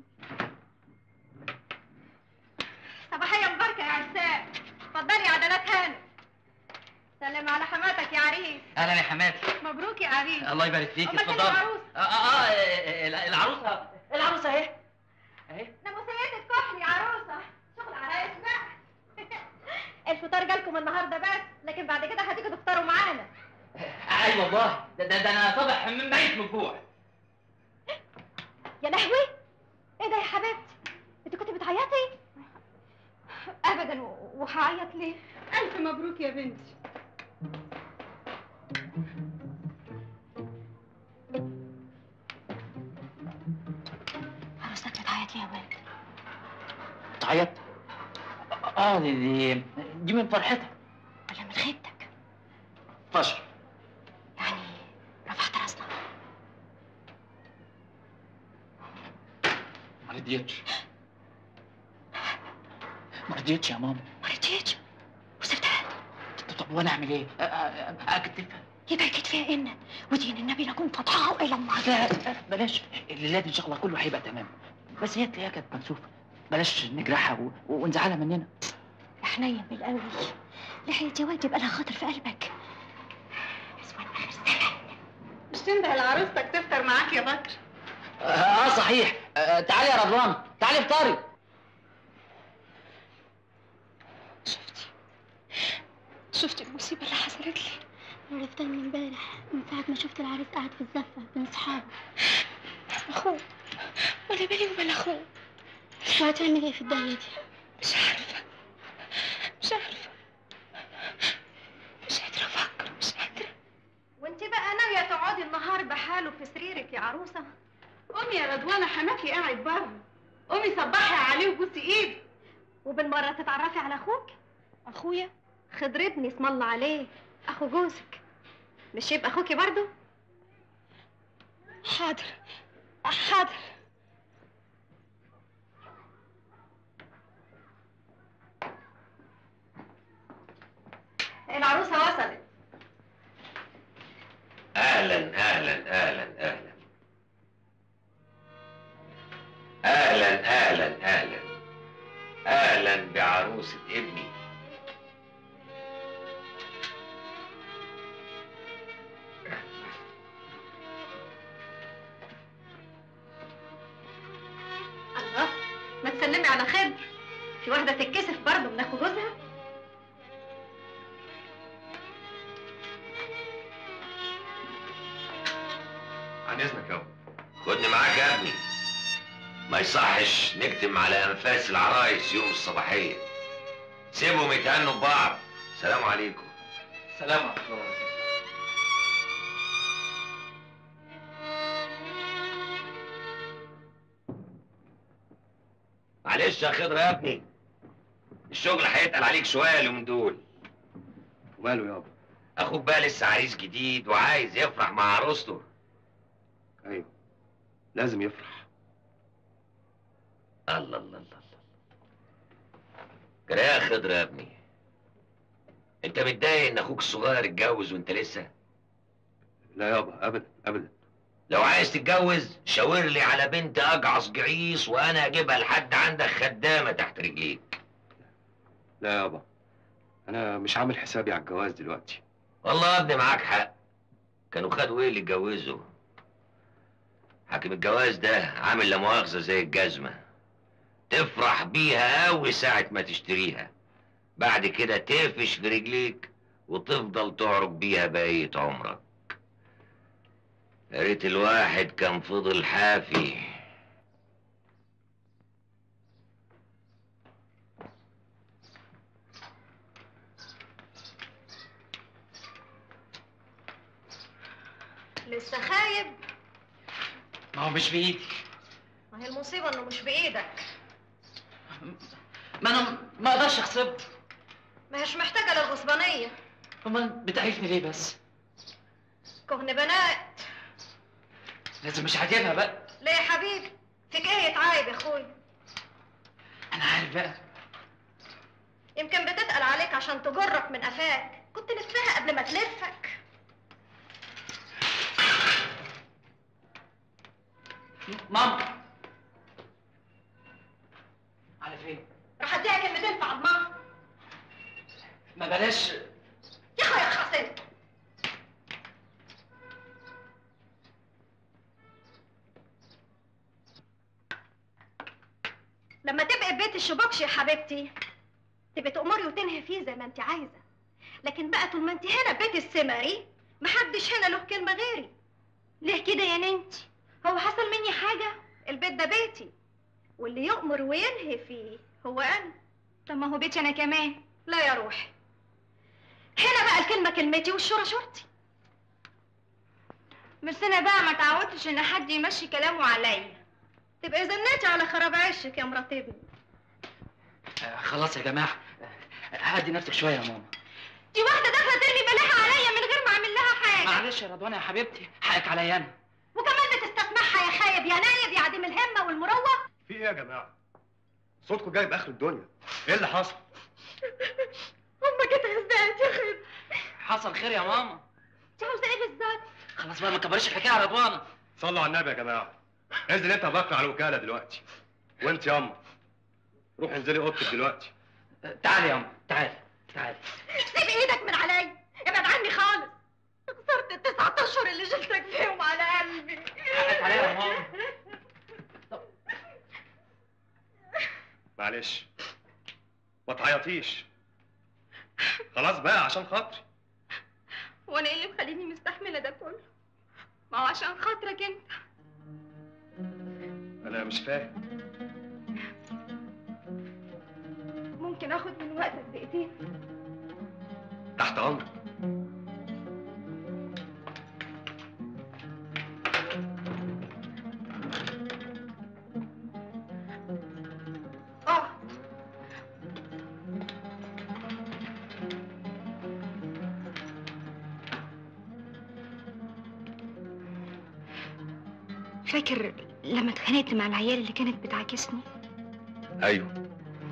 صباحية مباركة يا عزام اتفضلي يا عدلات هانم سلم على حماتك يا عريس اهلا يا حماتي مبروك يا عريس الله يبارك فيك أمال فين اتفضل العروس؟ اه اه آه، العروسه العروسه اهي اهي ناموسية الكحل يا عروسة شغل عرايس بقى الفطار جالكم النهارده بس لكن بعد كده هتيجوا تفطروا معانا اي والله ده, ده, ده انا صبح من ميت من الجوع يا لهوي ايه ده يا حبيبتي انت كنت بتعيطي ابدا و- وهعيط ليه الف مبروك يا بنتي عروستك بتعيط ليه يا ولد تعيط اه دي دي, دي من فرحتها ولا من خيبتك فشل يعني رفعت راسنا ما رضيتش ما رضيتش يا ماما ما رضيتش وسبتها طب- طب وانا اعمل ايه؟ أ- أ- اكتفها يبقى اكيد فيها ان ودين النبي لكم فضحها والى الله لا لا، بلاش الليلات ان شاء الله كله هيبقى تمام بس هي تلاقيها كانت مكسوفه بلاش نجرحها و... ونزعلها مننا حنين بالقوي لحية واجب يبقى لها خاطر في قلبك بس وانا اخر سنة مش تنده لعروستك تفطر معاك يا بكر اه آه، صحيح آه تعالي يا رضوان تعالي افطري شفتي شفتي المصيبة اللي حصلت لي عرفتها من امبارح من ساعة ما شفت العريس قاعد في الزفة بين أصحابه أخوه ولا بالي وبال أخوه وهتعمل إيه في الدنيا دي؟ مش عارفة مش عارفة مش قادرة أفكر مش قادرة وانت بقى ناوية تقعدي النهار بحاله في سريرك يا عروسة قومي يا رضوانة حماكي قاعد بره قومي صبحي عليه وبوسي ايده وبالمرة تتعرفي على أخوك أخويا خضر ابني اسم الله عليه أخو جوزك مش يبقى أخوكي برضو حاضر حاضر العروسة وصلت اهلا اهلا اهلا اهلا اهلا اهلا اهلا اهلا بعروسة ابني الله ما تسلمي على خضر في واحدة تتكسف برضه من أخو جوزها عن اذنك يابا خدني معاك يا ابني ما يصحش نكتم على انفاس العرايس يوم الصباحيه سيبهم يتهنوا ببعض سلام عليكم سلام ورحمه الله وبركاته معلش يا خضر يا ابني الشغل هيتقل عليك شويه اليومين دول وماله يابا اخوك بقى لسه عريس جديد وعايز يفرح مع عروسته ايوه لازم يفرح الله الله الله الله جرى يا خضر يا ابني انت متضايق ان اخوك الصغير اتجوز وانت لسه لا يابا ابدا ابدا لو عايز تتجوز شاور لي على بنت اجعص جعيص وانا اجيبها لحد عندك خدامه تحت رجليك لا يابا انا مش عامل حسابي على الجواز دلوقتي والله يا ابني معاك حق كانوا خدوا ايه اللي اتجوزوا حاكم الجواز ده عامل لا مؤاخذه زي الجزمه تفرح بيها قوي ساعه ما تشتريها بعد كده تقفش في رجليك وتفضل تعرج بيها بقيه عمرك يا ريت الواحد كان فضل حافي لسه خايب ما هو مش بايدي ما هي المصيبه انه مش بايدك ما انا ما اقدرش اغصب ما هيش محتاجه للغصبانيه امال بتعرفني ليه بس كهن بنات لازم مش عاجبها بقى ليه يا حبيبي فيك ايه يتعايب يا اخويا انا عارف بقى يمكن بتتقل عليك عشان تجرك من قفاك كنت لفها قبل ما تلفك ماما على فين راح اديها كلمتين في عضمها ما بلاش يا اخويا اخلص انت لما تبقي ببيت الشبوكش يا حبيبتي تبقي تأمري وتنهي فيه زي ما انت عايزه لكن بقى طول ما انت هنا بيت السمري محدش هنا له كلمه غيري ليه كده يا ننتي هو حصل مني حاجه البيت ده بيتي واللي يؤمر وينهي فيه هو انا طب ما هو بيتي انا كمان لا يا روحي هنا بقى الكلمه كلمتي والشورى شورتي بس انا بقى ما تعودتش ان حد يمشي كلامه عليا تبقى زناتي على خراب عشك يا مرات ابني آه خلاص يا جماعه آه، هدي نفسك شويه يا ماما دي واحده داخله ترمي بلاها عليا من غير ما اعمل لها حاجه معلش يا رضوانه يا حبيبتي حقك عليا انا وكمان بتستسمحها يا خايب يا نايب يا عديم الهمه والمروه في ايه يا جماعه صوتكم جاي باخر الدنيا ايه اللي حصل امك اتهزقت يا خيب حصل خير يا ماما انت عاوزه ايه بالظبط خلاص بقى ما تكبريش الحكايه يا رضوانه صلوا على النبي يا جماعه انزل انت بكره على الوكاله دلوقتي وانت ياما روح انزلي اوضتك دلوقتي تعالي يا ماما تعالي تعالي سيب ايدك من عليا ابعد عني خالص خسرت التسعة اشهر اللي شلتك فيهم على قلبي حقك عليا يا ماما معلش ما تعيطيش خلاص بقى عشان خاطري وانا ايه اللي مخليني مستحمله ده كله ما هو عشان خاطرك انت انا مش فاهم ممكن اخد من وقتك دقيقتين تحت امرك اه فاكر لما اتخانقت مع العيال اللي كانت بتعاكسني ايوه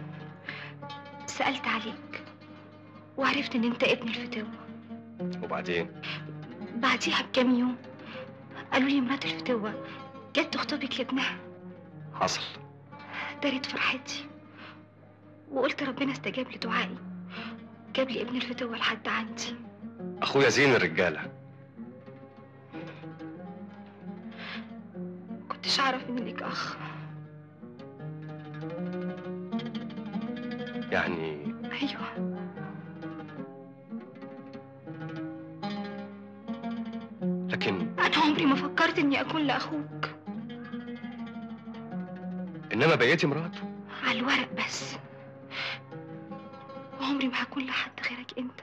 سألت عليك وعرفت ان انت ابن الفتاوى وبعدين بعديها بكام يوم قالوا لي مرات الفتوة جت تخطبك لابنها حصل دارت فرحتي وقلت ربنا استجاب لدعائي جاب لي ابن الفتوة لحد عندي اخويا زين الرجاله كنتش اعرف ان ليك اخ يعني ايوه لكن انا عمري ما فكرت اني اكون لاخوك انما بقيتي مراته على الورق بس وعمري ما هكون لحد غيرك انت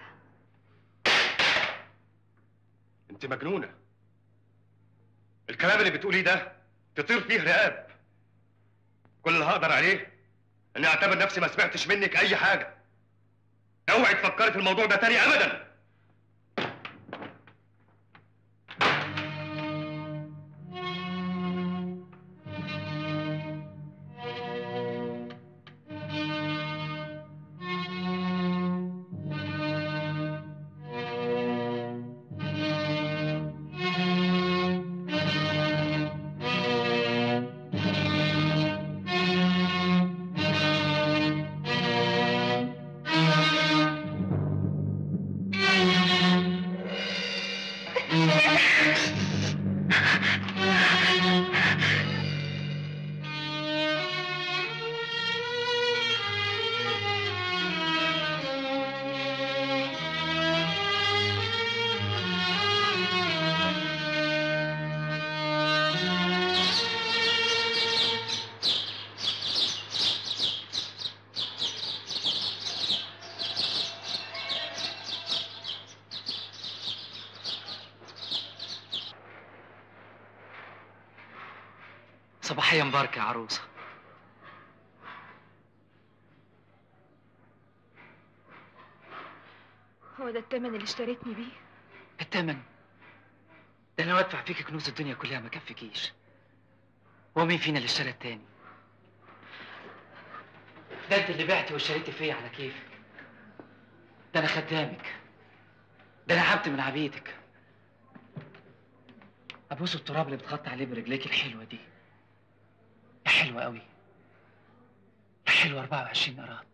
انت مجنونه الكلام اللي بتقوليه ده تطير فيه رقاب كل اللي هقدر عليه اني اعتبر نفسي ما سمعتش منك اي حاجه اوعي تفكري في الموضوع ده تاني ابدا صباحية مباركة يا عروسة هو ده التمن اللي اشتريتني بيه التمن ده انا ادفع فيك كنوز الدنيا كلها ما كفكيش هو مين فينا اللي اشترى التاني ده انت اللي بعتي واشتريتي فيا على كيفك ده انا خدامك ده انا عبد من عبيدك ابوس التراب اللي بتخطي عليه برجليك الحلوه دي يا حلوه قوي يا حلوه 24 قراط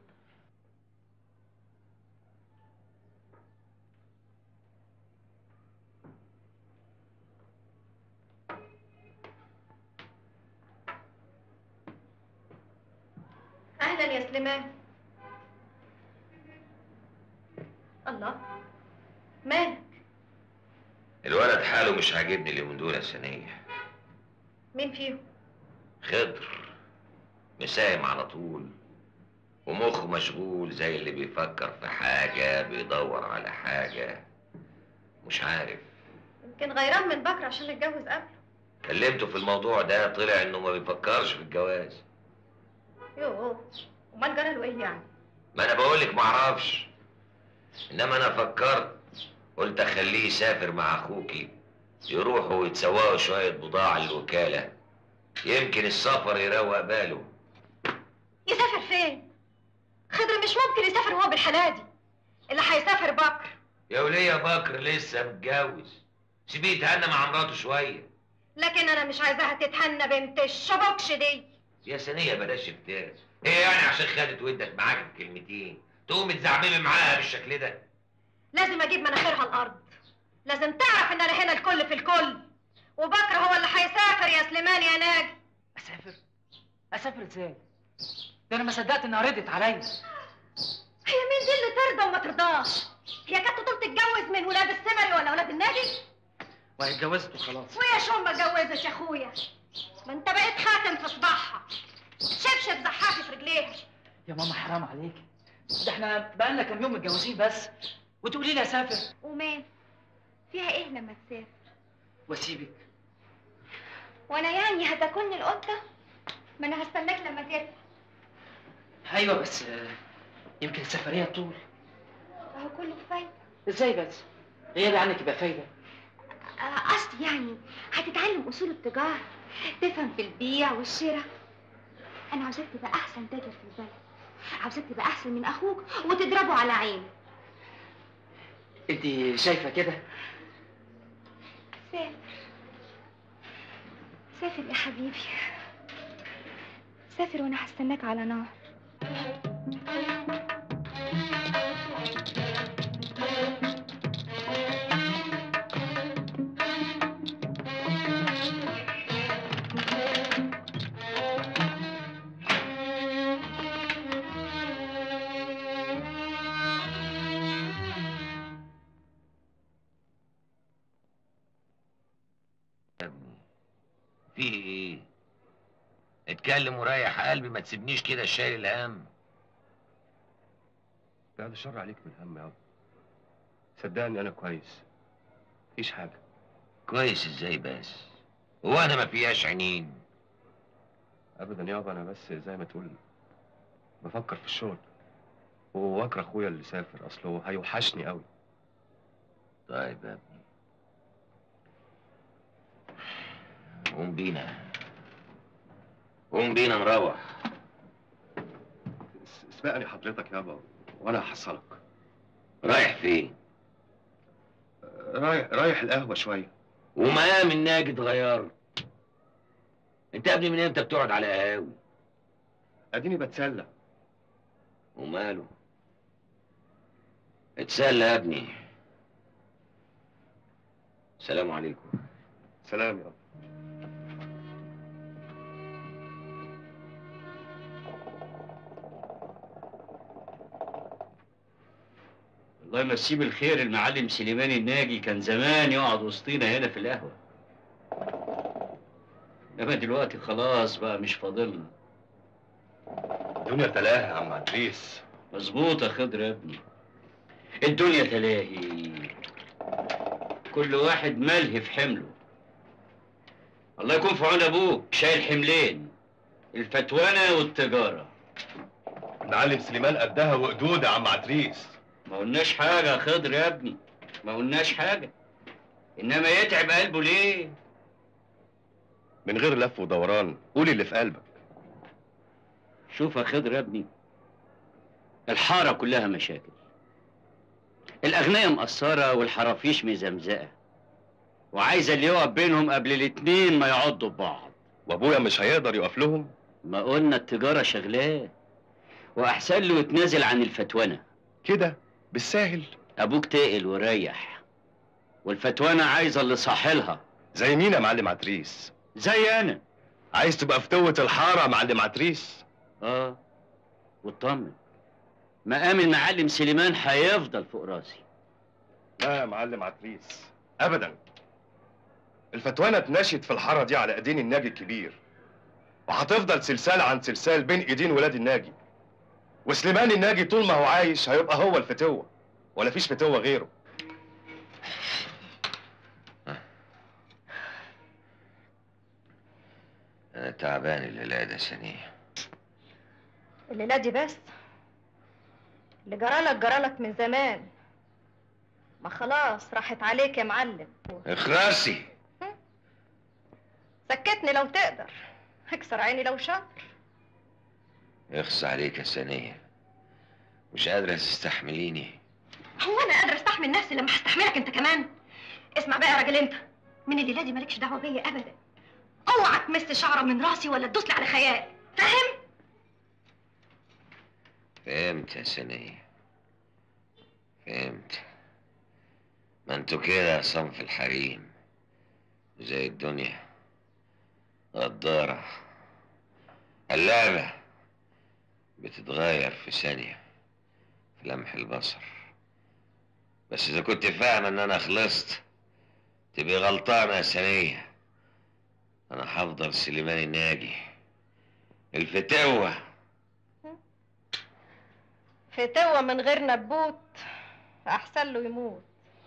اهلا يا سليمان الله مالك الولد حاله مش عاجبني اليومين دول يا سنية مين فيهم خضر مساهم على طول ومخه مشغول زي اللي بيفكر في حاجة بيدور على حاجة مش عارف يمكن غيران من بكر عشان اتجوز قبله كلمته في الموضوع ده طلع انه ما بيفكرش في الجواز يوه امال جرى له ايه يعني ما انا بقولك معرفش انما انا فكرت قلت اخليه يسافر مع اخوكي يروحوا ويتسوقوا شوية بضاعة للوكالة يمكن السفر يروق باله يسافر فين خضر مش ممكن يسافر وهو بالحلادي اللي هيسافر بكر يا ولية بكر لسه متجوز سيبيه يتهنى مع مراته شوية لكن انا مش عايزاها تتهنى بنت الشبكش دي يا سنية بلاش افتاس هي يعني عشان خدت ودت معاك بكلمتين تقوم تزعملي معاها بالشكل ده لازم اجيب مناخيرها الارض لازم تعرف ان انا هنا الكل في الكل وبكر هو اللي هيسافر يا سليمان يا ناجي اسافر اسافر ازاي ده انا ما صدقت انها ردت عليا هي مين دي اللي ترضى وما ترضاش هي كانت تطول تتجوز من ولاد السمري ولا ولاد الناجي وهي اتجوزت وخلاص ويا شو ما اتجوزت يا اخويا ما انت بقيت خاتم في صباحها شبشب زحافي في رجليها يا ماما حرام عليك ده احنا بقالنا كام يوم متجوزين بس وتقولي لي اسافر ومال فيها ايه لما تسافر واسيبك وانا يعني هتاكلني القطه ما انا هستناك لما ترجع ايوه بس آه، يمكن السفريه تطول اهو كله فايده ازاي بس هي اللي عنك يبقى فايده آه، قصدي يعني هتتعلم اصول التجاره تفهم في البيع والشراء انا عاوزاك تبقى احسن تاجر في البلد عاوزاك تبقى احسن من اخوك وتضربه على عينه انت شايفه كده سافر سافر يا حبيبي سافر وانا هستناك على نار في ايه اتكلم وريح قلبي ما تسيبنيش كده شايل الهم بعد الشر عليك من هم يابا صدقني انا كويس مفيش حاجه كويس ازاي بس هو انا ما فيهاش عينين ابدا يابا انا بس زي ما تقول بفكر في الشغل واكره اخويا اللي سافر اصله هيوحشني قوي طيب يا ابني قوم بينا قوم بينا نروح اسبقني حضرتك يابا وانا هحصلك رايح فين رايح رايح القهوه شويه ومقام الناجي اتغير انت يا ابني من امتى بتقعد على قهاوي اديني بتسلى وماله اتسلى يا ابني السلام عليكم سلام يابا الله يمسيه بالخير المعلم سليمان الناجي كان زمان يقعد وسطينا هنا في القهوة انما دلوقتي خلاص بقى مش فاضلنا الدنيا تلاهي يا عم عدريس مظبوط يا خضر يا ابني الدنيا تلاهي كل واحد ملهي في حمله الله يكون في عون ابوك شايل حملين الفتوانه والتجاره معلم سليمان قدها وقدود يا عم عتريس ما قلناش حاجه يا خضر يا ابني ما قلناش حاجه انما يتعب قلبه ليه من غير لف ودوران قول اللي في قلبك شوف يا خضر يا ابني الحاره كلها مشاكل الاغنياء مقصره والحرافيش مزمزقه وعايزه اللي يقف بينهم قبل الاتنين ما يعضوا ببعض وابويا مش هيقدر يقف لهم ما قلنا التجاره شغلاه واحسن له يتنازل عن الفتوانه كده بالساهل ابوك تقل وريح والفتوانه عايزه اللي صاحلها زي مين يا معلم عتريس زي انا عايز تبقى فتوة الحارة يا معلم عتريس اه واطمن مقام المعلم سليمان هيفضل فوق راسي لا يا معلم عتريس ابدا الفتوانة اتنشت في الحارة دي على ايدين الناجي الكبير وهتفضل سلسال عن سلسال بين ايدين ولاد الناجي وسليمان الناجي طول ما هو عايش هيبقى هو الفتوة ولا فيش فتوة غيره انا تعبان الليله ده سنيه الليلة دي بس اللي جرالك جرالك من زمان ما خلاص راحت عليك يا معلم اخرسي سكتني لو تقدر اكسر عيني لو شاطر يخص عليك يا سنيه مش قادره تستحمليني هو انا قادره استحمل نفسي لما هستحملك انت كمان اسمع بقى يا راجل انت من الليله دي مالكش دعوه بيا ابدا اوعى تمس شعره من راسي ولا تدوسلي على خيال فاهم فهمت يا سنيه فهمت ما انتوا كده صنف الحريم زي الدنيا غدارة اللعبة بتتغير في ثانية في لمح البصر بس إذا كنت فاهم إن أنا خلصت تبقي غلطانة يا سنية أنا هفضل سليمان الناجي الفتوة فتوة من غير نبوت احسن له يموت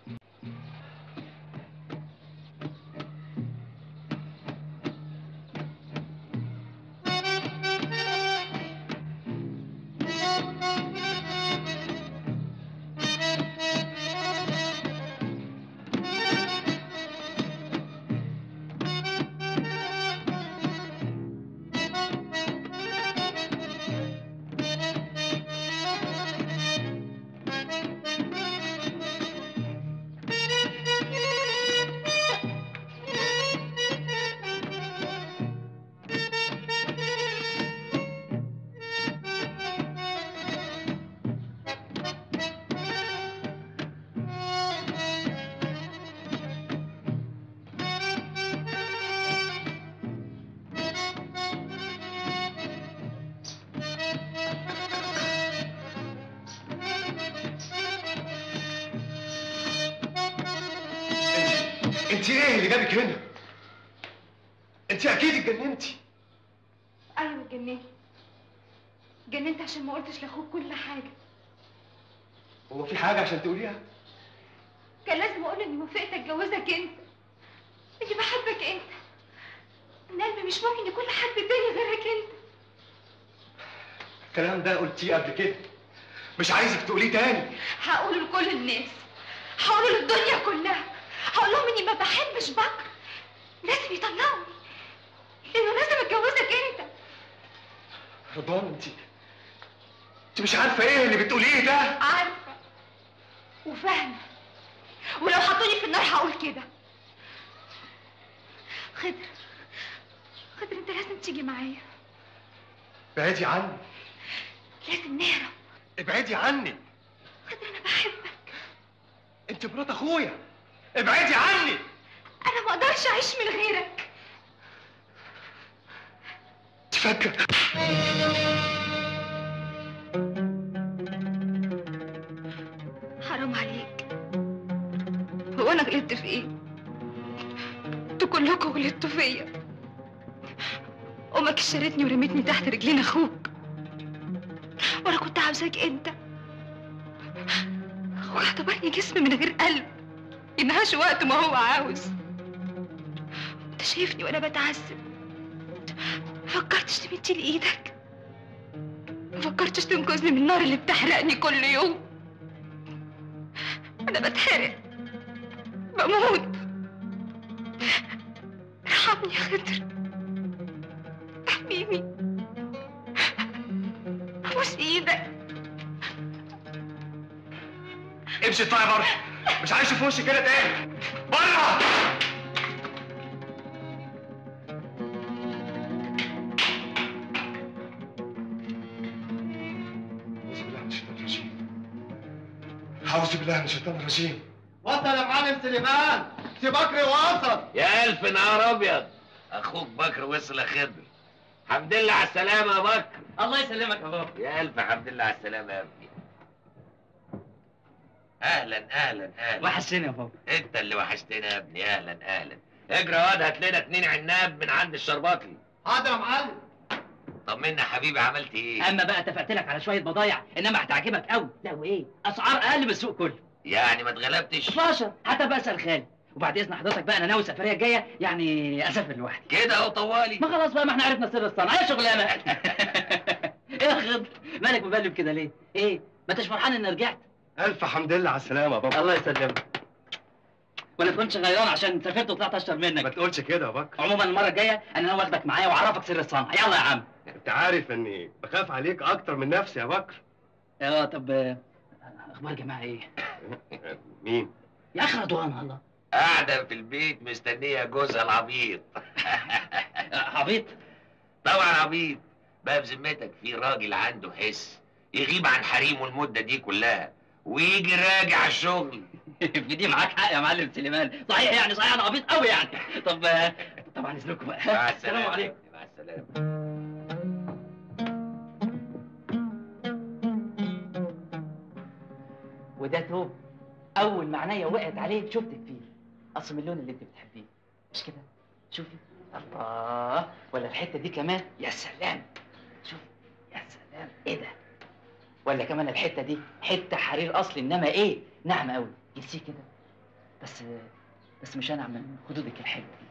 انت ايه اللي جابك هنا انت اكيد اتجننتي ايوه اتجننت اتجننت عشان ما قلتش لاخوك كل حاجه هو في حاجه عشان تقوليها كان لازم اقول اني وافقت اتجوزك انت اني بحبك انت ان قلبي مش ممكن يكون لحد تاني غيرك انت الكلام ده قلتيه قبل كده مش عايزك تقوليه تاني هقوله لكل الناس هقوله للدنيا كلها هقول لهم اني ما بحبش بكر لازم يطلقني لانه لازم اتجوزك انت رضوان انت انت مش عارفه ايه اللي بتقوليه ده عارفه وفاهمه ولو حطوني في النار هقول كده خضر خضر انت لازم تيجي معايا ابعدي عني لازم نهرب ابعدي عني خضر انا بحبك انت مرات اخويا ابعدي عني انا ما اقدرش اعيش من غيرك انت فاكره حرام عليك هو انا غلطت في ايه انتوا كلكم غلطتوا فيا امك اشترتني ورمتني تحت رجلين اخوك وانا كنت عاوزاك انت اخوك اعتبرني جسم من غير قلب ينهاش وقت ما هو عاوز انت شايفني وانا بتعذب فكرتش تمدي لي ايدك ما فكرتش تنقذني من النار اللي بتحرقني كل يوم انا بتحرق بموت ارحمني يا خضر احميني ابوس ايدك امشي اطلعي بره مش عايز اشوف وشك كده تاني بره أعوذ بالله من الشيطان الرجيم وصل يا معلم سليمان سي بكري وصل يا الف نهار ابيض اخوك بكر وصل يا خضر حمد لله على السلامه يا بكر الله يسلمك يا بابا يا الف حمد لله على السلامه يا ابني اهلا اهلا اهلا وحشتني يا بابا انت اللي وحشتنا يا ابني اهلا اهلا اجري يا واد هات لنا اتنين عناب من عند الشرباطي حاضر يا معلم طمنا يا حبيبي عملت ايه اما بقى اتفقت لك على شويه بضايع انما هتعجبك قوي لا وايه اسعار اقل من السوق كله يعني ما اتغلبتش 12 حتى بسال خالي وبعد اذن حضرتك بقى انا ناوي السفريه الجايه يعني اسافر لوحدي كده اهو طوالي ما خلاص بقى ما احنا عرفنا سر الصنعه يا شغلانه ايه يا خضر مالك مبلم كده ليه ايه ما انتش فرحان اني رجعت ألف حمد لله على السلامة يا بابا الله يسلمك ولا تكونش غيران عشان سافرت وطلعت اشطر منك ما تقولش كده يا بكر عموما المره الجايه انا ناوي اخدك معايا واعرفك سر الصنعه يلا يا عم أنت عارف إني بخاف عليك أكتر من نفسي يا بكر اه طب آه، اخبار جماعه ايه مين؟ يا اخي رضوان الله قاعده في البيت مستنيه جوزها العبيط عبيط طبعا عبيط بقى بذمتك في راجل عنده حس يغيب عن حريمه المده دي كلها ويجي راجع الشغل في دي معاك حق يا معلم سليمان صحيح يعني صحيح انا عبيط قوي يعني طب آه، طبعا اذنكم بقى مع السلام السلامه عليكم مع السلامه وده توب اول ما عينيا وقعت عليه شفتك فيه اصل من اللون اللي انت بتحبيه مش كده شوفي الله ولا الحته دي كمان يا سلام شوفي يا سلام ايه ده ولا كمان الحته دي حته حرير اصلي انما ايه ناعمه قوي جنسيه كده بس بس مش انعم من خدودك الحلوه دي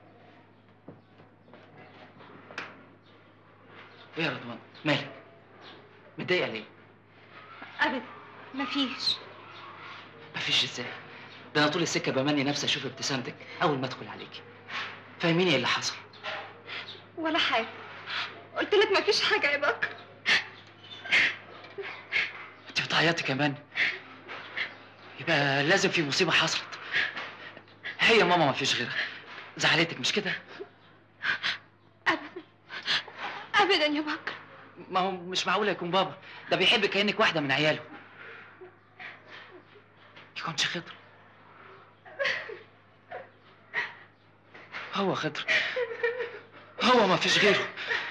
ايه يا رضوان مالك متضايقه ليه ابدا مفيش مفيش ازاي ده انا طول السكه بمني نفسي اشوف ابتسامتك اول ما ادخل عليكي فاهميني ايه اللي حصل ولا حاجه قلت لك مفيش حاجه يا بكر انت بتعيطي كمان يبقى لازم في مصيبه حصلت هي ماما ما فيش غيرها زعلتك مش كده ابدا يا بكر ما هو مش معقول يكون بابا ده بيحبك كانك واحده من عياله يكونش خضر هو خضر هو ما فيش غيره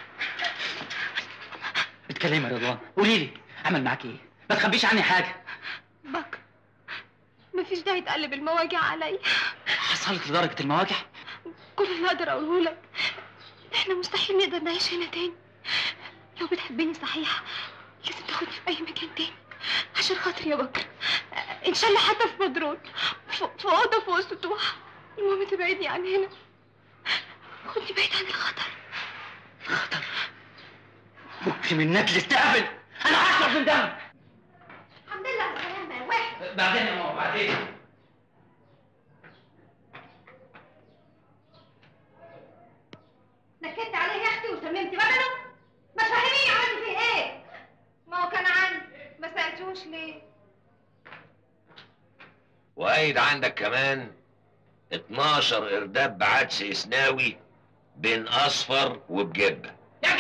اتكلمي يا رضوان قولي لي عمل معاك ايه ما تخبيش عني حاجه بكر مفيش داعي تقلب المواجع عليا حصلت لدرجه المواجع كل اللي اقدر اقوله لك احنا مستحيل نقدر نعيش هنا تاني لو بتحبني صحيح لازم تاخدني في اي مكان تاني عشان خاطري يا بكر ان شاء الله حتى في بدرون في في اوضه فوق السطوح المهم تبعدني عن هنا خدني بعيد عن الخطر ممكن منك استقبل انا هشرب من دمك الحمد لله على السلامة يا واحد بعدين يا ماما بعدين نكدت عليه يا اختي وسممت بدنه ما تفهميني عملت فيه ايه ما هو كان عندي ما سالتوش ليه وقايد عندك كمان 12 ارداب بعدس اسناوي بين اصفر وبجبه يا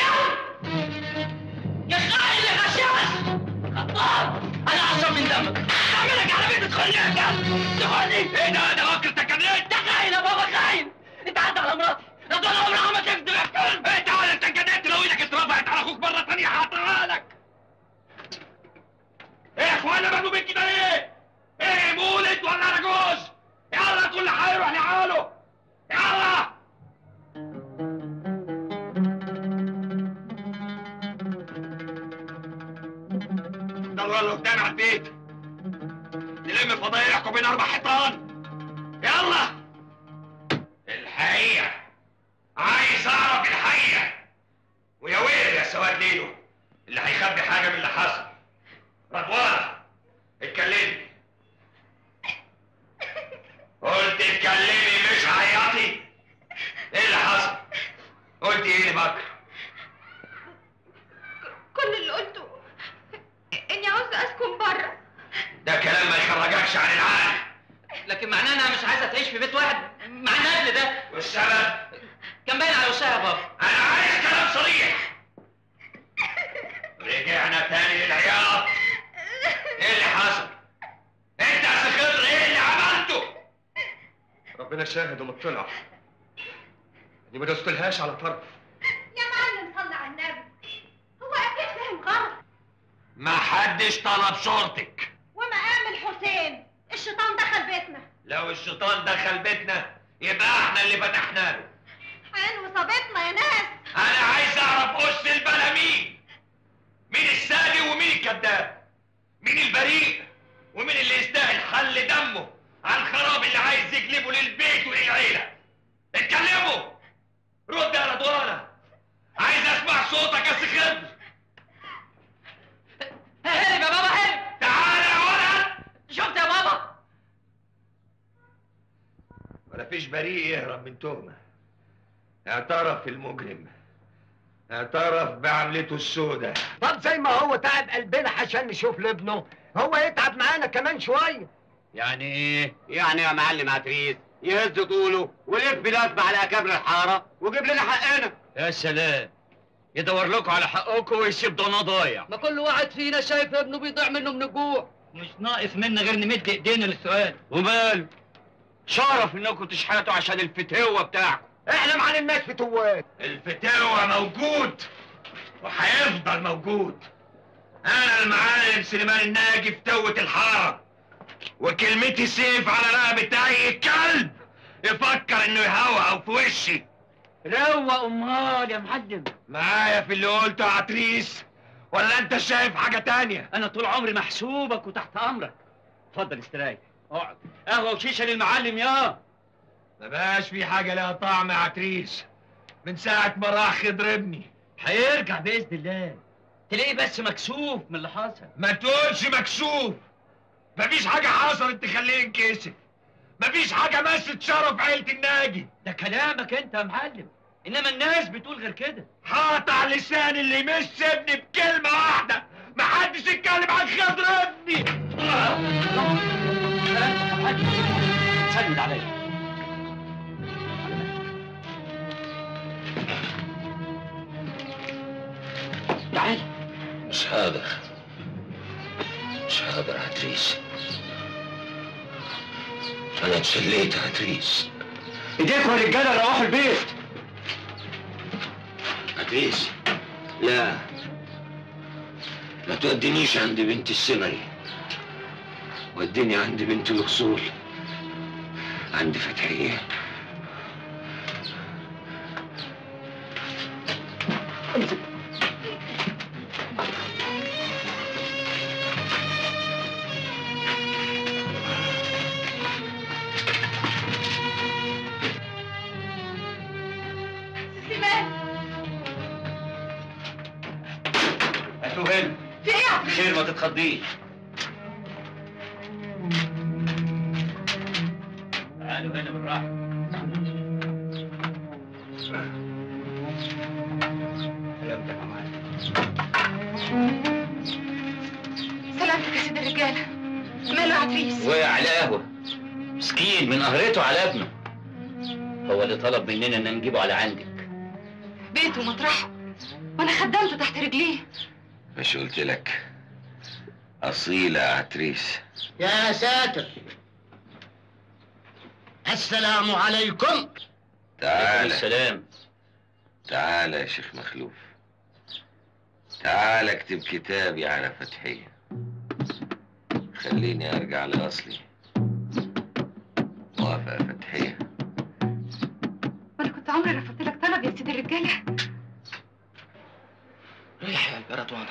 خاين يا غشاش خطاب انا هشرب من دمك اعملك على بيت تدخلني يا كلب تدخلني ايه ده ده فاكر تكلمت انت خاين يا بابا خاين انت عدت على مراتي رضوان عمرها ما تكذب يا كلب ايه تعالى انت اتجننت لو ايدك اترفعت على اخوك مره ثانيه هعطيها لك ايه يا اخوانا مالوا بيك كده ايه؟ ايه مولد ولا رجوز؟ يلا كل حي يروح لحاله يلا دوروا الهدان على البيت نلم فضايحكم بين اربع حيطان يلا الحقيقه سواد ليله اللي هيخبي حاجه من اللي حصل رضوانه اتكلمي قلت اتكلمي مش عيطي ايه اللي حصل قلت ايه لبكر كل اللي قلته اني عاوزه اسكن بره ده كلام ما يخرجكش عن العقل لكن معناه انها مش عايزه تعيش في بيت واحد مع النجل ده والسبب كان باين على وشها يا بابا انا عايز كلام صريح رجعنا تاني للعياط ايه اللي حصل انت يا أخي خضر ايه اللي عملته ربنا شاهد ومطلع اني ما دوستلهاش على طرف يا معلم صلي على النبي هو اكيد فاهم غلط ما حدش طلب صورتك ومقام الحسين الشيطان دخل بيتنا لو الشيطان دخل بيتنا يبقى احنا اللي فتحنا له عين وصابتنا يا ناس انا عايز اعرف اس البلا مين مين السادي ومين الكذاب مين البريء ومين اللي يستاهل حل دمه على الخراب اللي عايز يجلبه للبيت وللعيله اتكلموا رد يا رضوانه عايز اسمع صوتك يا سي خضر هرب يا بابا هرب تعالى يا ولد شفت يا بابا ولا فيش بريء يهرب من تهمه اعترف المجرم اعترف بعملته السوداء طب زي ما هو تعب قلبنا عشان نشوف لابنه هو يتعب معانا كمان شويه يعني ايه؟ يعني يا معلم عتريس يهز طوله ويلف بلازمة على اكابر الحاره ويجيب لنا حقنا يا سلام يدور لكم على حقكم ويسيب ضنا ضايع ما كل واحد فينا شايف ابنه بيضيع منه من الجوع مش ناقص منا غير نمد ايدينا للسؤال ومال شرف انكم تشحتوا عشان الفتوه بتاعكم احنا ما علمناش فتوات الفتاوى موجود وهيفضل موجود انا المعلم سليمان الناجي في توة الحارة وكلمتي سيف على رقبة اي كلب يفكر انه يهوهو في وشي روق امال يا معلم معايا في اللي قلته يا عتريس ولا انت شايف حاجة تانية انا طول عمري محسوبك وتحت امرك اتفضل استريح اقعد قهوه وشيشه للمعلم يا ما بقاش في حاجة لها طعم يا عتريس من ساعة ما راح يضربني هيرجع باذن الله تلاقيه بس مكسوف من اللي حصل ما تقولش مكسوف مفيش حاجة حصلت تخليه ينكسف مفيش حاجة مست شرف عيلة الناجي ده كلامك انت يا معلم انما الناس بتقول غير كده هقطع لسان اللي يمس ابني بكلمة واحدة محدش يتكلم عن خضر ابني سند عليا تعال مش هقدر مش هقدر يا عتريس انا اتشليت يا عتريس ايديكم يا رجاله روحوا البيت عتريس لا ما تودينيش عند بنت السمري وديني عند بنت الاصول عند فتحيه سليمان هاتوا هنا في ايه يا عبد خير ما تتخضيش تعالوا هنا بالراحه سلامتك يا معلم سلامتك يا سيد الرجاله ماله يا عتريس وقع على قهوة مسكين من قهرته على ابنه هو اللي طلب مننا ان نجيبه على عندك بيته ومطرحه وانا خدمته تحت رجليه مش قلت لك اصيله يا عتريس يا ساتر السلام عليكم تعالى السلام تعالى يا شيخ مخلوف تعالى اكتب كتابي على فتحية خليني ارجع لاصلي موافقة يا فتحية وانا كنت عمري رفضت لك طلب يا سيد الرجاله ريح يا قلبي يا رضوانة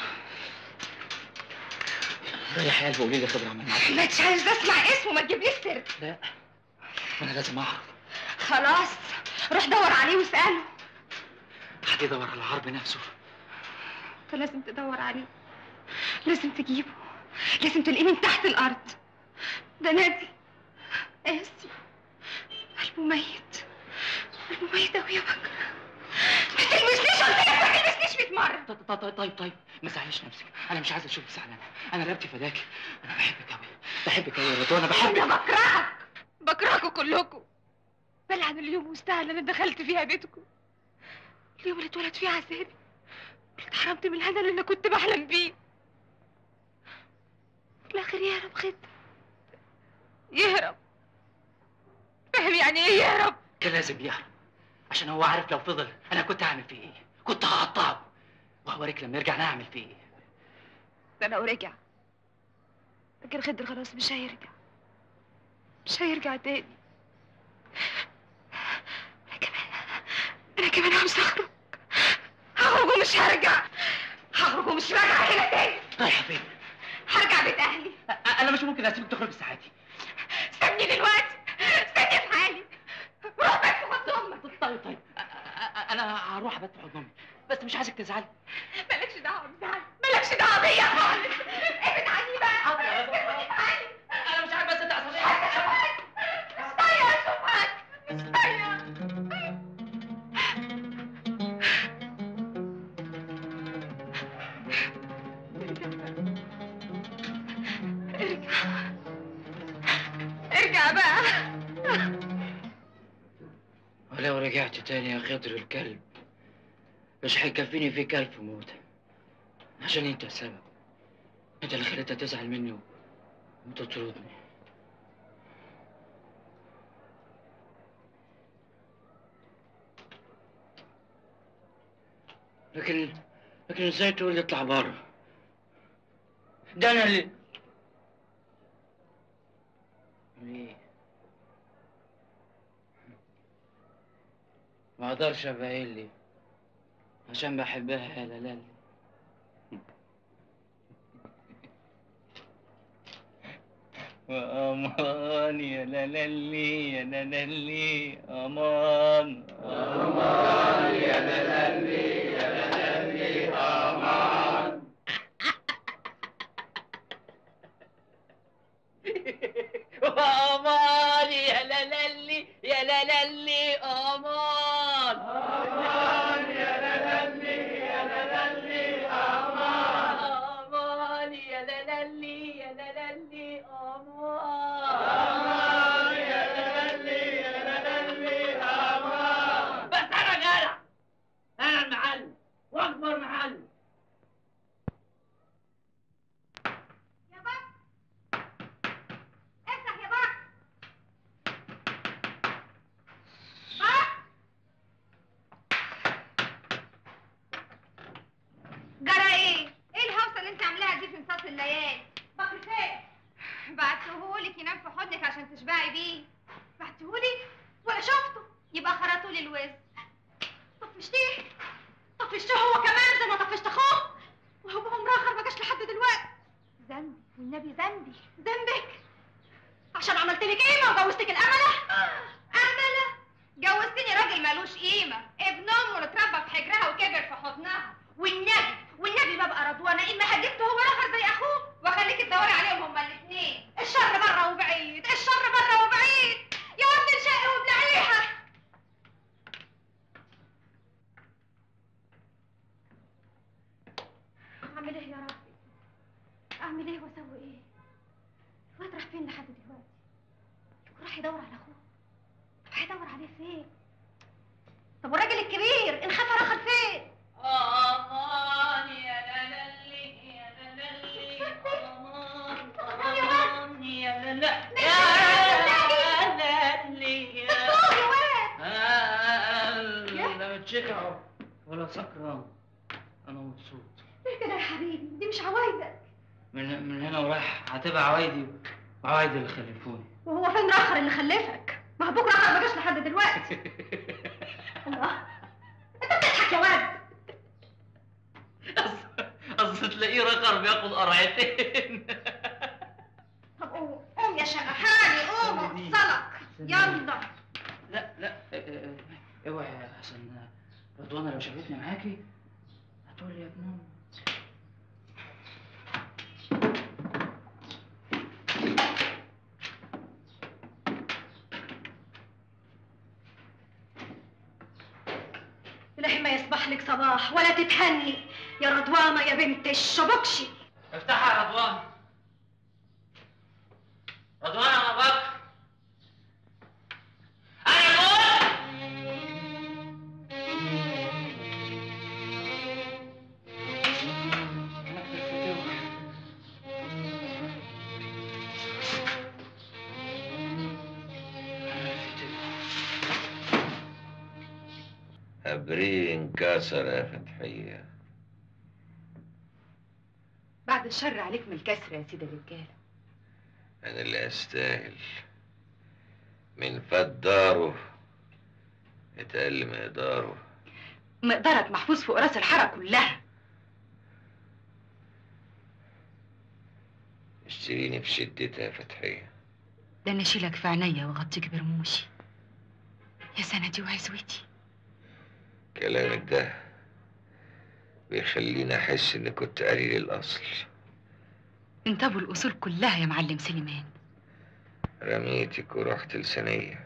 ريح يا قلبي وقولي لي خبرة من معاك ما انتش عايز اسمع اسمه ما تجيبليش سر لا انا لازم اعرف خلاص روح دور عليه واساله حد يدور على العرب نفسه انت لازم تدور عليه لازم تجيبه لازم تلاقيه من تحت الارض ده نادي قاسي قلبه ميت قلبه ميت قوي يا بكر ما تلمسنيش قلت لك ما تلمسنيش 100 مره طيب طيب طيب طيب ما تزعليش نفسك انا مش عايز اشوفك زعلانه انا رقبتي فداكي انا بحبك قوي بحبك قوي يا رضوى انا بحبك انا بكرهك بكرهكم كلكم بلعن اليوم والساعه اللي انا دخلت فيها بيتكم اليوم اللي اتولد فيه عذابي اللي اتحرمت من الهنا اللي انا كنت بحلم بيه في الاخر يهرب خد يهرب فاهم يعني ايه يهرب كان لازم يهرب عشان هو عارف لو فضل انا كنت هعمل فيه ايه كنت هقطعه وهوريك لما يرجع انا هعمل فيه ايه ده لو رجع لكن خضر خلاص مش هيرجع مش هيرجع تاني انا كمان انا كمان عاوز اخرج هخرج ومش هرجع هخرج ومش راجع هنا تاني رايحه فين هرجع بيت اهلي أ- انا مش ممكن اسيبك تخرج ساعاتي سيبني دلوقتي سيبني في حالي روح بيت في حضن امك طيب طيب أ- أ- انا هروح ابات في حضن امي بس مش عايزك تزعلي مالكش دعوه بزعل مالكش دعوه بيا خالص ابعد عني بقى سيبني في حالي انا مش عارف بس انت عصبيه مش طايقه اشوفك مش طايقه ارجع ارجع بقى ولو رجعت تاني يا خضر الكلب مش هيكفيني فيك ألف موتة عشان انت السبب انت اللي خليتها تزعل مني و- وتطردني لكن لكن ازاي تقول لي اطلع بره ده انا اللي ليه ما اقدرش ابقى لي عشان بحبها يا لالي وأمان يا لالي يا لالي أمان أمان يا لالي يا لالي أمان أمان يا لالي يا لالي أمان أمان يا لالي يا لالي أمان أمان يا لالي يا لالي أمان أمان يا لالي يا لالي أمان بس أنا جدع أنا المعلم وأكبر معلم يا بابا افتح يا بابا بابا جرى ايه؟ ايه الهوسه اللي انت عاملاها دي في نصاص الليالي؟ بكر فين؟ بعتهولك ينام في حضنك عشان تشبعي بيه بعتهولي ولا شفته يبقى خرطولي الوز طفشتيه طفشتيه هو كمان زي ما طفشت اخوه وهو عمره اخر ما جاش لحد دلوقتي ذنبي والنبي ذنبي ذنبك عشان عملت لك قيمه وجوزتك الامله امله جوزتني راجل مالوش قيمه ابن امه اللي اتربى في حجرها وكبر في حضنها والنبي والنبي ببقى رضوانه اما هجبته هو الاخر زي اخوه واخليك تدوري عليهم هما الاثنين الشر بره وبعيد الشر بره وبعيد يا ابن الشقي وابن عيحه اعمل ايه يا ربي اعمل ايه واسوي ايه الواد راح فين لحد دلوقتي يكون راح يدور على اخوه طب هيدور عليه فين طب والراجل الكبير انخفى رخر فين أمان يا لالي يا لالي أمان أمان يا لالي يا لالي لا متشكع ولا سكران انا مبسوط ليه كده يا حبيبي دي مش عوايدك من من هنا ورايح هتبقى عوايدي وعوايدي اللي خلفوني وهو فين رخر اللي خلفك ما هو ابوك رخر ما جاش لحد دلوقتي الله انت بتضحك يا واد اصل تلاقيه رقر بياخد قرعتين طب قوم قوم يا شقحاني قوم اوصلك يلا لا لا اه، اه، اوعي يا حسن رضوانة لو شافتني معاكي هتقول لي يا ابن أمي. صباح لك صباح ولا تتهني يا رضوانة يا بنت الشبكشي افتحها يا رضوان رضوان يا ابو بكر أبريه انكسر يا فتحية بعد الشر عليك من الكسر يا سيدي الرجاله أنا اللي أستاهل من فات داره اتقل مقداره مقدارك محفوظ فوق راس الحاره كلها اشتريني في شدتها يا فتحية ده انا اشيلك في عينيا واغطيك برموشي يا سندي وعزوتي كلامك ده بيخليني أحس إني كنت قليل الأصل انت ابو الاصول كلها يا معلم سليمان رميتك ورحت لسنية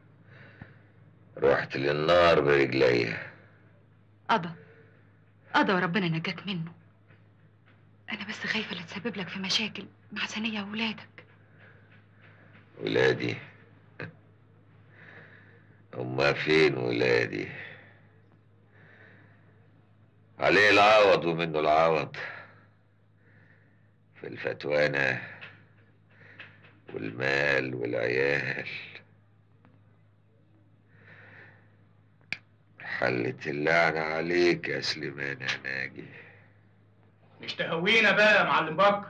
رحت للنار برجليا قضى قضى وربنا نجاك منه انا بس خايفه لا تسبب لك في مشاكل مع سنيه واولادك ولادي هما فين ولادي عليه العوض ومنه العوض في الفتوانة والمال والعيال حلت اللعنة عليك يا سليمان يا ناجي مش تهوينا بقى يا معلم بكر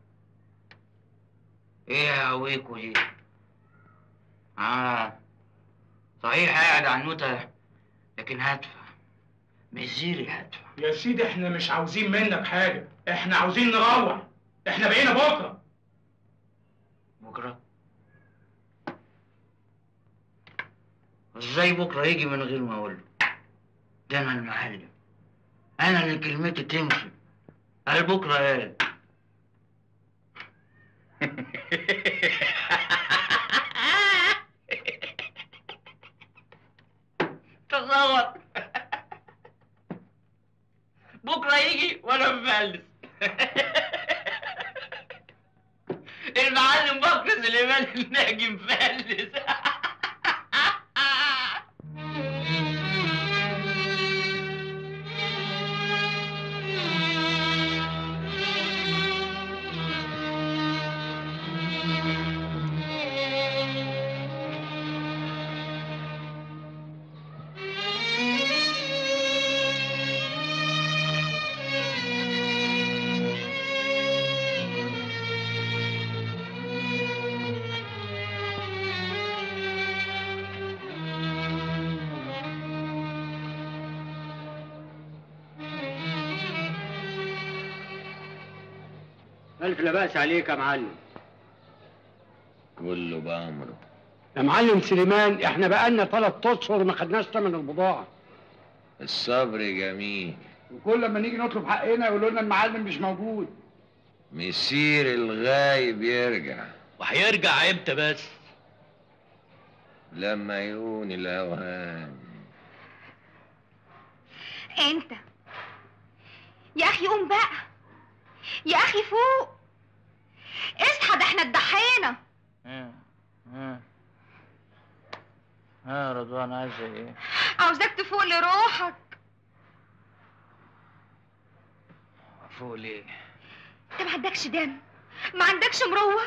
ايه يا هويكو دي اه صحيح قاعد عنوتة لكن هدفع مش زيري هدفع يا سيدي احنا مش عاوزين منك حاجة احنا عاوزين نروح احنا بقينا بكرة بكرة ازاي بكرة يجي من غير ما اقول له ده انا المعلم انا اللي كلمتي تمشي قال بكرة قال تصور بكرة يجي وانا مفلس المعلم بكر سليمان الناجي مفلس ألف لا بأس عليك يا معلم كله بأمره يا معلم سليمان احنا بقالنا ثلاث اشهر ما خدناش ثمن البضاعة الصبر جميل وكل لما نيجي نطلب حقنا يقولوا لنا المعلم مش موجود مسير الغايب يرجع وهيرجع امتى بس لما يهون الأوهام انت يا اخي قوم بقى يا اخي فوق اصحى ده احنا اتضحينا ها ها ها رضوان عايزة ايه؟ عاوزاك تفوق لروحك فوق ليه؟ انت ما عندكش دم ما عندكش مروه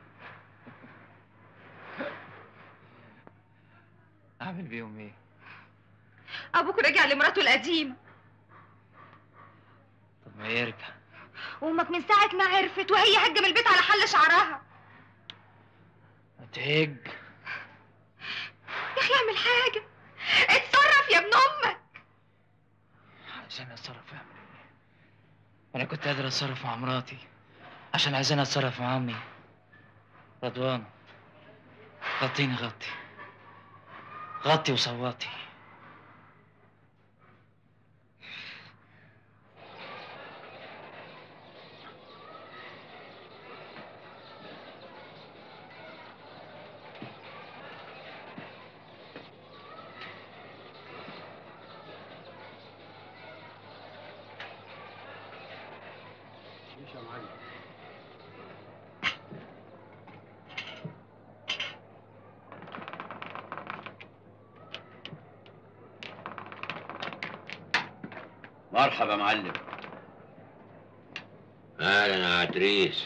اعمل بيهم ايه؟ ابوك رجع لمراته القديمه طب ما يرجع وامك من ساعه ما عرفت وهي هجه من البيت على حل شعرها هتهج يا اخي اعمل حاجه اتصرف يا ابن امك عشان اتصرف اعمل ايه؟ انا كنت قادر اتصرف مع مراتي عشان عايزين اتصرف مع امي رضوان غطيني غطي غطي وصوتي يا معلم مرحبا يا معلم اهلا يا عتريس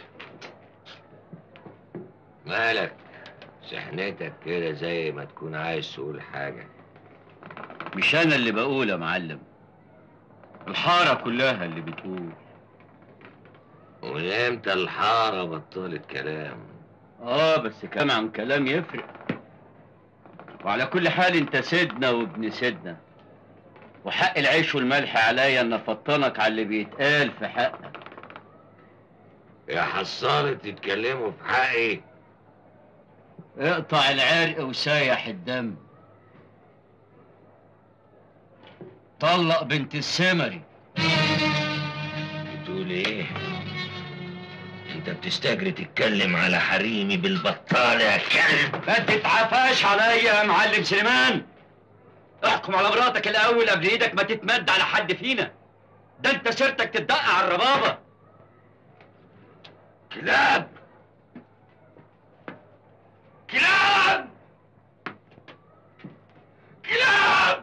مالك سحنتك كده زي ما تكون عايز تقول حاجة مش انا اللي بقول يا معلم الحارة كلها اللي بتقول ومن امتى الحارة بطلت كلام اه بس كلام عن كلام يفرق وعلى كل حال انت سيدنا وابن سيدنا وحق العيش والملح عليا ان افطنك على اللي بيتقال في حقك يا حصالة تتكلموا في حقي اقطع العرق وسايح الدم طلق بنت السمري بتقول ايه انت بتستجري تتكلم على حريمي بالبطال يا كلب ما تتعفاش عليا يا معلم سليمان احكم على مراتك الاول قبل ايدك ما تتمد على حد فينا ده انت سيرتك تتدق على الربابه كلاب كلاب كلاب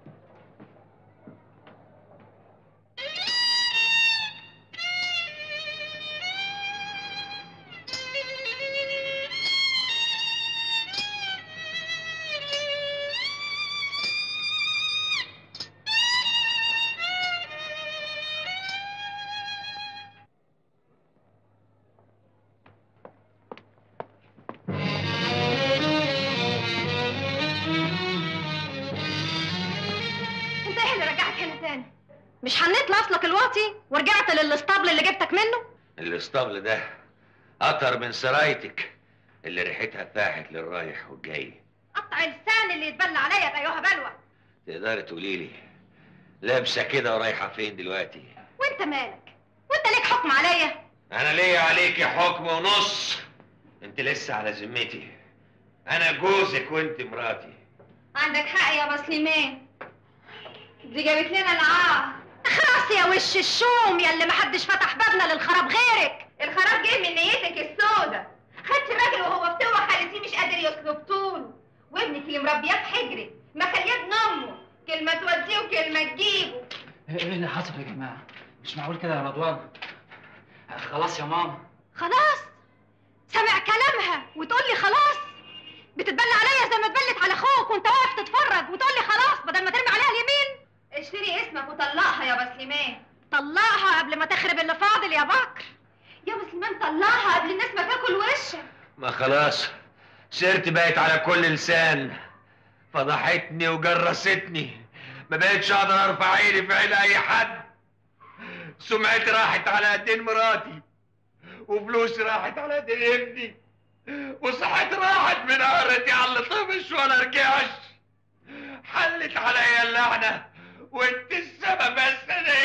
انت ايه اللي رجعك هنا تاني مش حنيت لاصلك الواطي ورجعت للاسطبل اللي جبتك منه الاسطبل ده اطر من سرايتك اللي ريحتها فاحت للرايح والجاي قطع لسان اللي يتبلى عليا ايها بلوى تقدري تقولي لي لابسه كده ورايحه فين دلوقتي وانت مالك وانت ليك حكم عليا انا ليا عليكي حكم ونص انت لسه على ذمتي انا جوزك وانت مراتي عندك حق يا بسليمان دي جابت لنا العار خلاص يا وش الشوم يا اللي محدش فتح بابنا للخراب غيرك الخراب جاي من نيتك السودة خدت الراجل وهو فتوى خالتي مش قادر يسلب طوله وابنك اللي مربياه في حجرك مخليه ابن امه كلمه توديه وكلمه تجيبه ايه اللي حصل يا جماعه مش معقول كده يا رضوان خلاص يا ماما خلاص سامع كلامها وتقول لي خلاص بتتبلى عليا زي ما اتبلت على اخوك وانت واقف تتفرج وتقول لي خلاص بدل ما ترمي عليها اليمين اشتري اسمك وطلقها يا بسليمان طلقها قبل ما تخرب اللي فاضل يا بكر يا بسليمان طلقها قبل الناس ما تاكل وشك ما خلاص سيرتي بقت على كل لسان فضحتني وجرستني ما بقتش اقدر ارفع عيني في عين اي حد سمعتي راحت على ايدين مراتي وفلوسي راحت على ايدين ابني وصحتي راحت من قهرتي على اللي طفش ولا رجعش حلت عليا اللعنه وانت السبب بس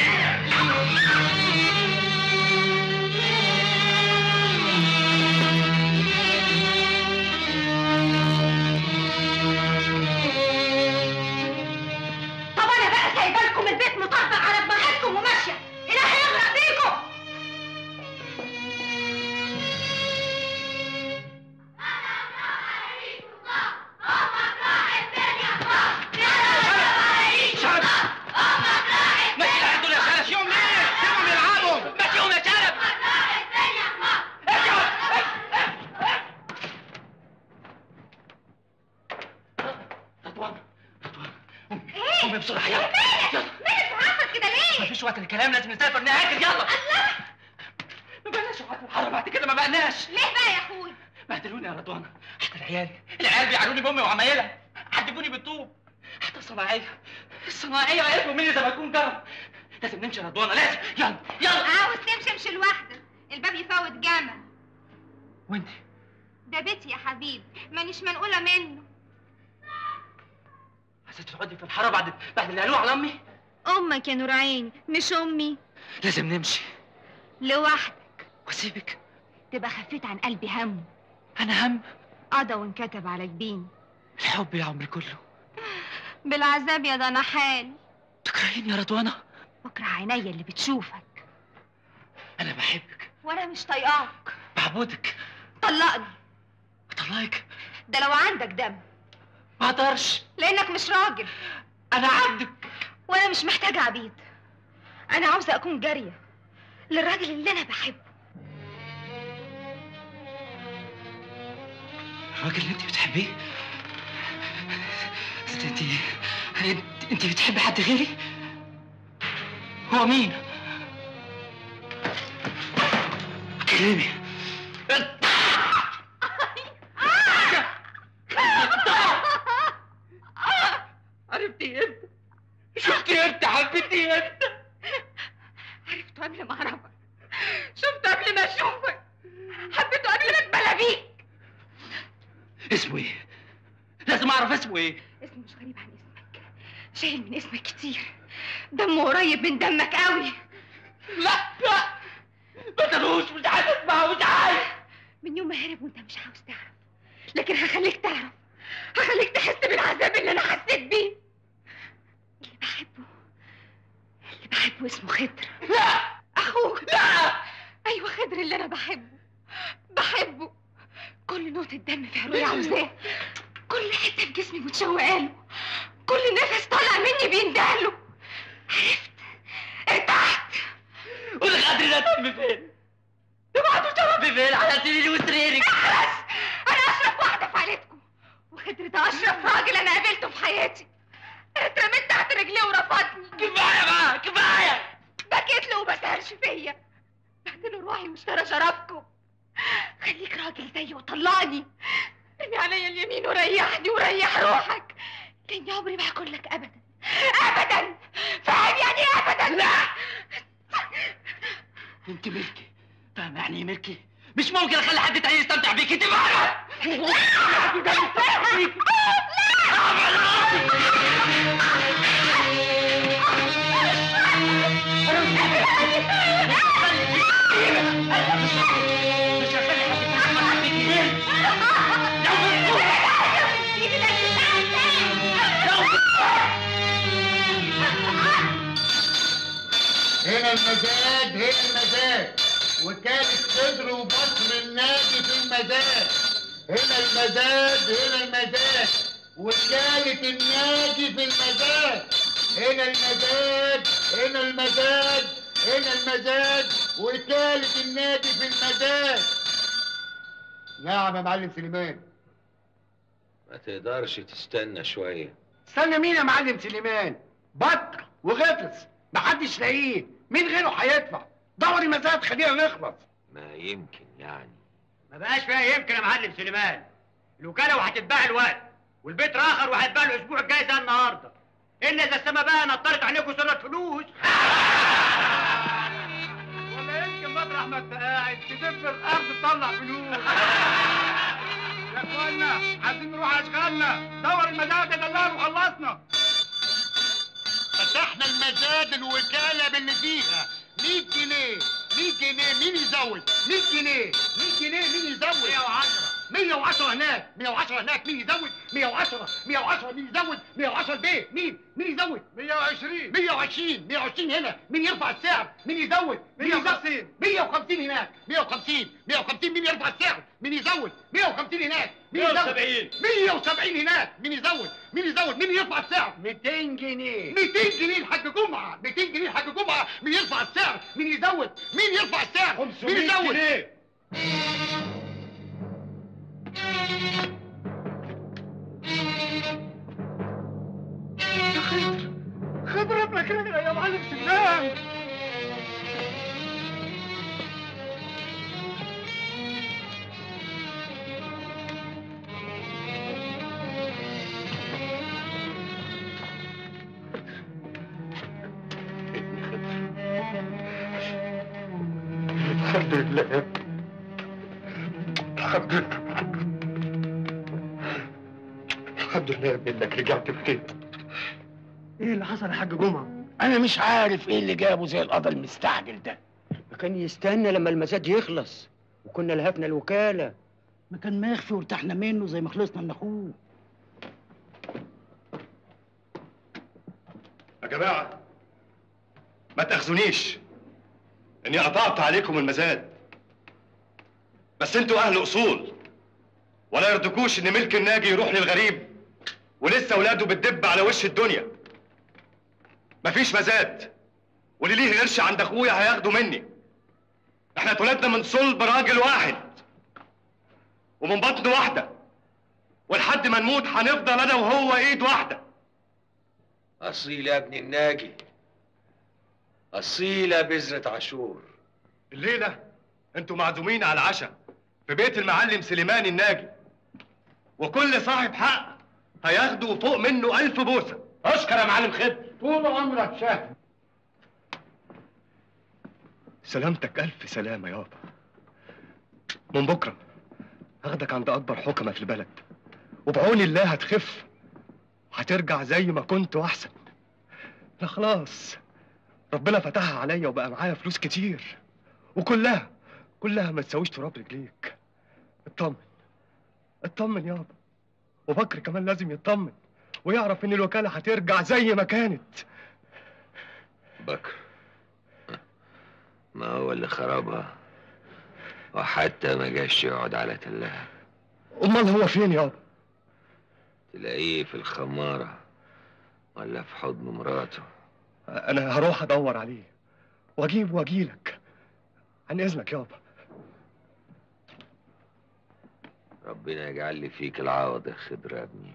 طب انا بقى سايبه لكم البيت مطبق على دماغكم وماشيه الهي يغرق بيكم ما تلعبوا يا خالد يوم ليه؟ سيبهم يلعبوا ما فيهم يا شرف رضوان ايه قومي بسرعه يلا مالك مالك معصب كده ليه مفيش وقت للكلام لازم نسافر نهاجر يلا ما بقناش وقت الحرب بعد كده ما بقناش ليه بقى يا اخوي بهدلوني يا رضوان حتى العيال العيال بيعانوني بامي وعمايلها حدفوني بالطوب حتى الصناعيه الصناعيه عرفوا مني زي ما يكون جرى لازم نمشي يا رضوانه لازم يلا يلا عاوز تمشي امشي لوحدك الباب يفوت جمل وانت ده بيتي يا حبيبي مانيش منقوله منه عايزه تقعدي في الحاره بعد بعد اللي قالوه على امي امك يا نور عيني مش امي لازم نمشي لوحدك واسيبك تبقى خفيت عن قلبي هم انا هم قضى وانكتب على جبين الحب يا عمري كله بالعذاب يا ده انا حال تكرهيني يا رضوانه بكره عينيا اللي بتشوفك انا بحبك وانا مش طايقاك بعبودك طلقني اطلقك ده لو عندك دم ما اقدرش لانك مش راجل انا عبدك وانا مش محتاجه عبيد انا عاوزه اكون جاريه للراجل اللي انا بحبه الراجل اللي انت بتحبيه انت انت انت, انت بتحبي حد غيري هو مين كلمي عرفتي امتى؟ شفتي امتى حبيتي امتى؟ عرفته قبل ما اعرفك شفته قبل ما اشوفك حبيته قبل ما اتبلى بيك اسمه ايه لازم اعرف اسمه ايه اسمه مش غريب عن اسمك شايل من اسمك كتير دمه قريب من دمك قوي لا لا ما تدوش مش عايز اسمعه مش عايز من يوم ما هرب وانت مش عاوز تعرف لكن هخليك تعرف هخليك تحس بالعذاب اللي انا حسيت بيه اللي بحبه اللي بحبه اسمه خضر لا اخوك لا ايوه خضر اللي انا بحبه بحبه كل نقطة دم في عروقي عاوزاه كل حتة في جسمي متشوقة له كل نفس طالع مني بيندهله عرفت ارتحت والغدر ده تم فين؟ تبعتوا شرفي فين على سريري وسريرك اخلص انا اشرف واحدة في عيلتكم وخضر ده اشرف راجل انا قابلته في حياتي اترميت تحت رجليه ورفضني كفاية بقى كفاية بكيت له وما سهرش فيا بعت له روحي واشترى شرفكم خليك راجل زيي وطلقني ارمي عليا اليمين وريحني وريح روحك لاني عمري ما هكون لك ابدا ابدا فاهم يعني ايه ابدا لا انت ملكي فاهم يعني ايه ملكي مش ممكن اخلي حد تاني يستمتع بيكي انت بره هنا المزاد هنا المزاد وكالة صدر وبصر النادي في المزاد هنا المزاد هنا المزاد وكالة النادي في المزاد هنا المزاد هنا المزاد هنا المزاد وكالة النادي في المزاد نعم يا معلم سليمان ما تقدرش تستنى شوية استنى مين يا معلم سليمان بطر وغطس محدش لاقيه مين غيره هيدفع دور المزاد خلينا نخلص ما يمكن يعني ما بقاش فيها يمكن يا معلم سليمان الوكاله وهتتباع الوقت والبيت راخر وهيتباع الاسبوع الجاي زي النهارده الا اذا السما بقى نطرت عليكم سنه فلوس ولا يمكن مطرح ما انت قاعد تدب الارض تطلع فلوس يا اخوانا عايزين نروح اشغالنا دور المزاد ده دلال وخلصنا فتحنا المزاد الوكاله باللي فيها 100 جنيه 100 جنيه مين يزود 100 جنيه 100 جنيه مين يزود 110 110 هناك 110 هناك مين يزود 110 110 مين يزود 110 بيه مين مين يزود 120 120 120 هنا مين يرفع السعر مين يزود 150 150 هناك 150 150 مين يرفع السعر مين يزود 150 هناك مين يزود 170. 170 هناك مين يزود مين يزود مين يرفع السعر 200 جنيه 200 جنيه لحاج جمعه 200 جنيه لحاج جمعه مين يرفع السعر مين يزود مين يرفع السعر 500 مين يزود جنيه. يا خضر خضر ابنك رجع يا معلم سلام الحمد لله يا ابني الحمد لله الحمد لله يا ابني انك رجعت بخير ايه اللي حصل يا حاج جمعه انا مش عارف ايه اللي جابه زي القضا المستعجل ده كان يستنى لما المزاد يخلص وكنا لهفنا الوكاله ما كان مخفي وارتحنا منه زي ما خلصنا من اخوه يا جماعة ما تأخذونيش اني قطعت عليكم المزاد بس انتوا اهل اصول ولا يرضكوش ان ملك الناجي يروح للغريب ولسه ولاده بتدب على وش الدنيا مفيش مزاد واللي ليه قرش عند اخويا هياخده مني احنا اتولدنا من صلب راجل واحد ومن بطن واحده ولحد ما نموت هنفضل انا وهو ايد واحده اصيل يا ابن الناجي اصيله بذره عاشور الليله انتوا معزومين على العشاء في بيت المعلم سليمان الناجي وكل صاحب حق هياخدوا فوق منه ألف بوسة اشكر يا معلم خضر طول عمرك شاهد سلامتك ألف سلامة يابا من بكرة هاخدك عند أكبر حكمة في البلد وبعون الله هتخف هترجع زي ما كنت وأحسن لا خلاص ربنا فتحها عليا وبقى معايا فلوس كتير وكلها كلها ما تساويش تراب رجليك اطمن اطمن يابا وبكر كمان لازم يطمن ويعرف ان الوكالة هترجع زي ما كانت بكر ما هو اللي خربها وحتى ما جاش يقعد على تلها امال هو فين يابا تلاقيه في الخمارة ولا في حضن مراته انا هروح ادور عليه واجيب واجيلك عن اذنك يابا ربنا يجعل لي فيك العوض يا خضر يا ابني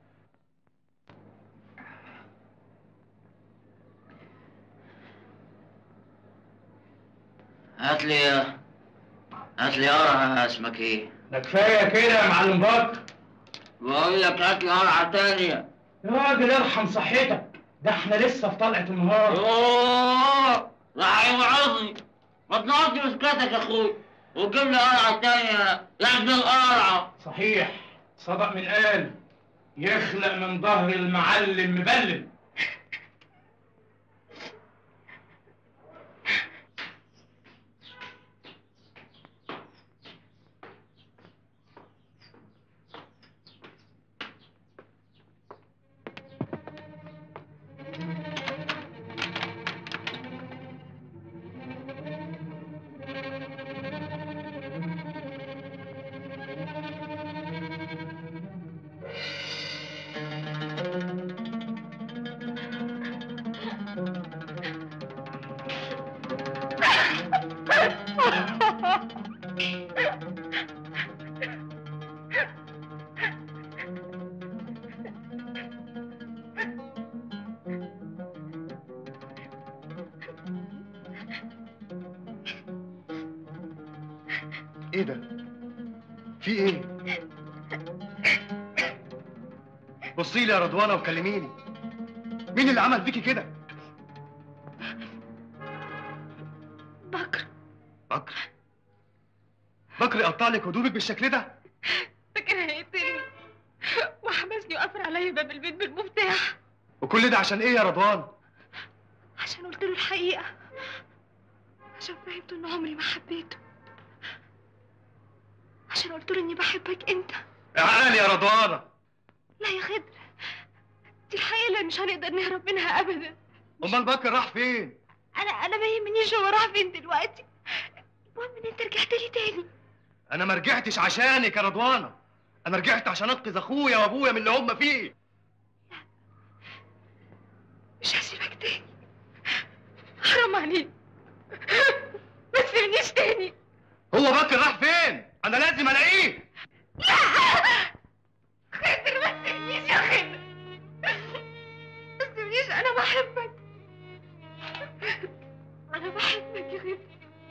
هات لي هات لي قرعة اسمك ايه؟ ده كفايه كده يا معلم بكر بقول لك هات لي قرعة تانية يا راجل ارحم صحتك ده احنا لسه في طلعه النهار اوه راح يوعظني ما تنقضي مسكتك يا اخوي وجيب لي قرعة تانية يا ابن القرعة صحيح صدق من قال يخلق من ظهر المعلم مبلم ايه ده في ايه بصي لي يا رضوانه وكلميني مين اللي عمل فيكي كده بكر بكر بكر يقطع لك هدومك بالشكل ده فاكر هيقتلني وحبسني وقفل عليا باب البيت بالمفتاح وكل ده عشان ايه يا رضوان عشان قلت له الحقيقة عشان فهمته ان عمري ما حبيته عشان قلت له اني بحبك انت اعقال يا رضوانه لا يا خضر دي الحقيقة اللي مش هنقدر نهرب منها ابدا امال بكر راح فين انا انا ما يهمنيش هو راح فين دلوقتي المهم ان انت رجعت لي تاني انا ما رجعتش عشانك يا رضوانه انا رجعت عشان انقذ اخويا وابويا من اللي هم فيه مش هسيبك تاني حرام عليك ما تسيبنيش تاني هو بكر راح فين انا لازم الاقيه لا خضر ما تسيبنيش يا خضر ما تسيبنيش انا بحبك انا بحبك يا خضر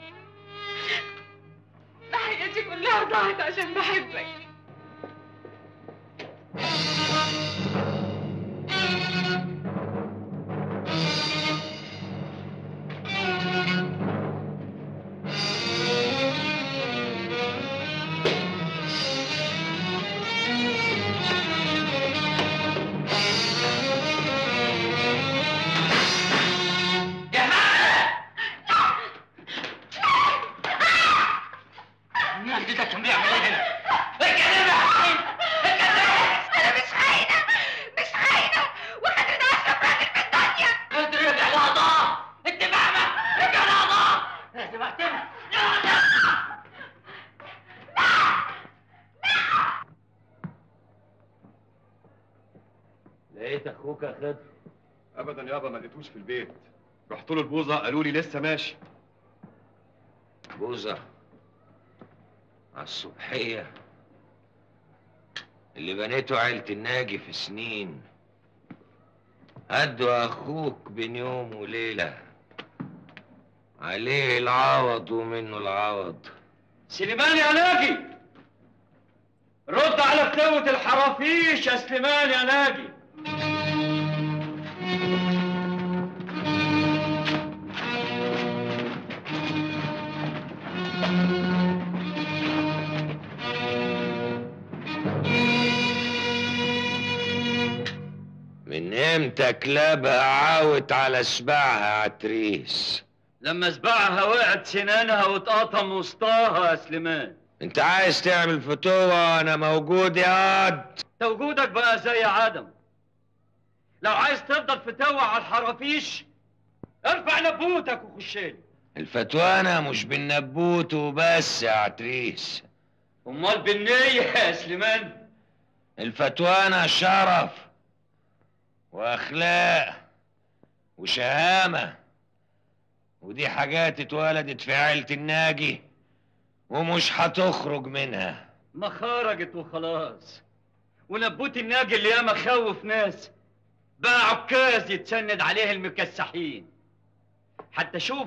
حياتي كلها ضاعت عشان بحبك والدتك كان بيعمل ايه هنا؟ شوقتنا لقيت اخوك يا خضر ابدا يابا ما لقيتوش في البيت رحت له البوظه قالوا لي لسه ماشي بوزة على الصبحية اللي بنيته عيلة الناجي في سنين هدوا أخوك بين يوم وليلة عليه العوض ومنه العوض سليمان يا ناجي رد على فتوة الحرافيش يا سليمان يا ناجي من امتى كلابها عاوت على سباعها عتريس لما سباعها وقعت سنانها واتقطم وسطاها يا سليمان انت عايز تعمل فتوة وانا موجود يا واد انت وجودك بقى زي عدم لو عايز تفضل فتوة على الحرافيش ارفع نبوتك وخشلي الفتوانة مش بالنبوت وبس يا عتريس امال بالنية يا سليمان الفتوانة شرف واخلاق وشهامة ودي حاجات اتولدت في عيلة الناجي ومش هتخرج منها ما خرجت وخلاص ونبوت الناجي اللي ياما خوف ناس بقى عكاز يتسند عليه المكسحين حتى شوف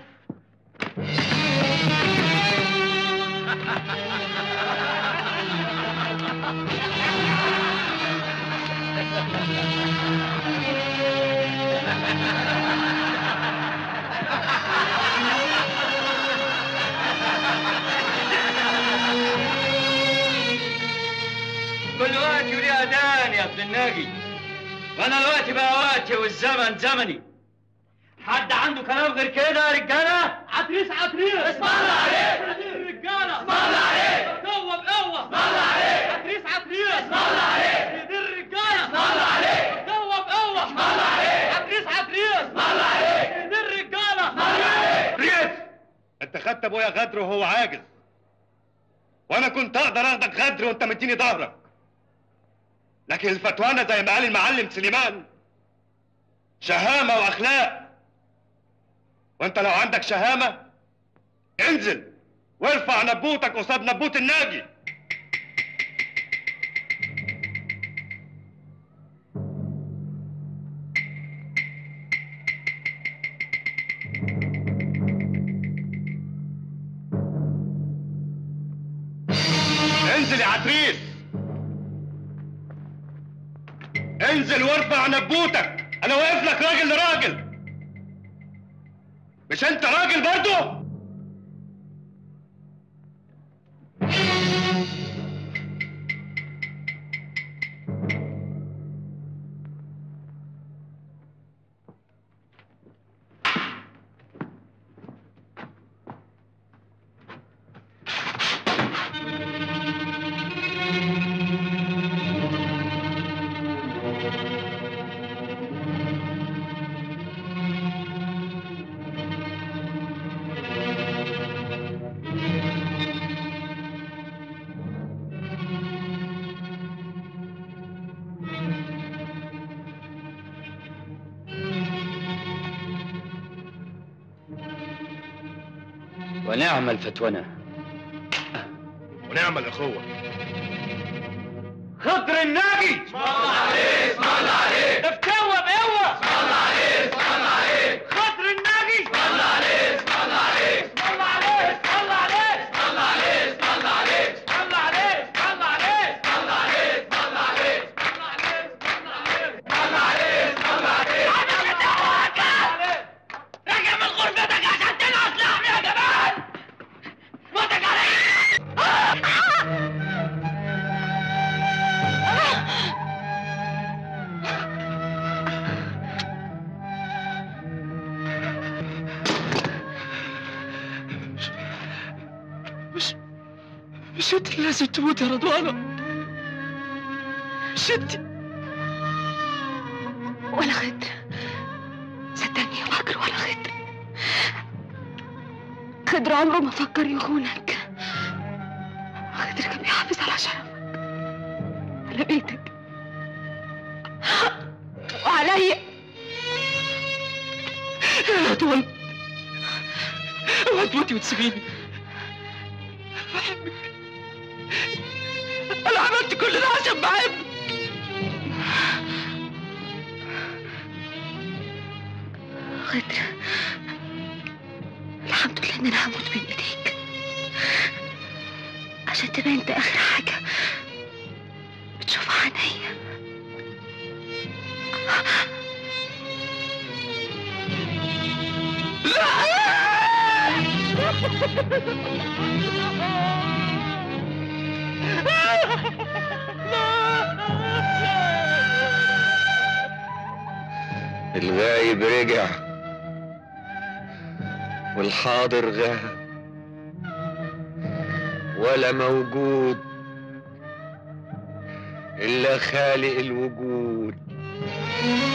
كل وقت وليه اذان يا ابن الناجي وانا الوقت بقى وقتي والزمن زمني حد عنده كلام غير كده يا رجاله عتريس عتريس اسم الله عليك الرجاله اسم الله عليك قوه بقوه اسم الله عليك عتريس عتريس اسم الله عليك دي الرجاله اسم الله عليك قوه بقوه اسم الله عليك عتريس عتريس اسم الله عليك دي الرجاله اسم الله عليك ريس انت خدت ابويا غدر وهو عاجز وانا كنت اقدر اخدك غدر وانت مديني ظهرك لكن الفتوانة زي ما قال المعلم سليمان شهامة واخلاق وانت لو عندك شهامة انزل وارفع نبوتك قصاد نبوت الناجي انزل يا عتريس انزل وارفع نبوتك انا واقف لك راجل لراجل مش انت راجل برضو ونعم الفتونة ونعم الاخوة خضر الناجي اسم الله عليه اسم الله عليه افتوى بقوة اسم الله عليه اسم الله عليه خضر الناجي اسم الله عليه اسم الله عليه اسم الله عليه اسم الله عليه اسم الله عليه اسم الله عليه اسم الله عليه اسم الله عليه اسم الله عليه اسم الله عليه اسم الله عليه اسم الله عليه راجع من غرفتك عشان تنقص لحمي يا جمال موتك عليا مش مش انت اللي لازم تموت يا رضوانة مش انت ولا خد صدقني يا بكر ولا خد خضر عمره ما فكر يخونك خضر كان بيحافظ على شرفك على بيتك وعليا يا طول اوعى تموتي وتسيبيني بحبك انا عملت كل ده عشان بحبك خضر الحمد لله ان انا هموت بين ايديك عشان تبقى انت اخر حاجه بتشوفها عينيا الغايب رجع والحاضر غاب ولا موجود إلا خالق الوجود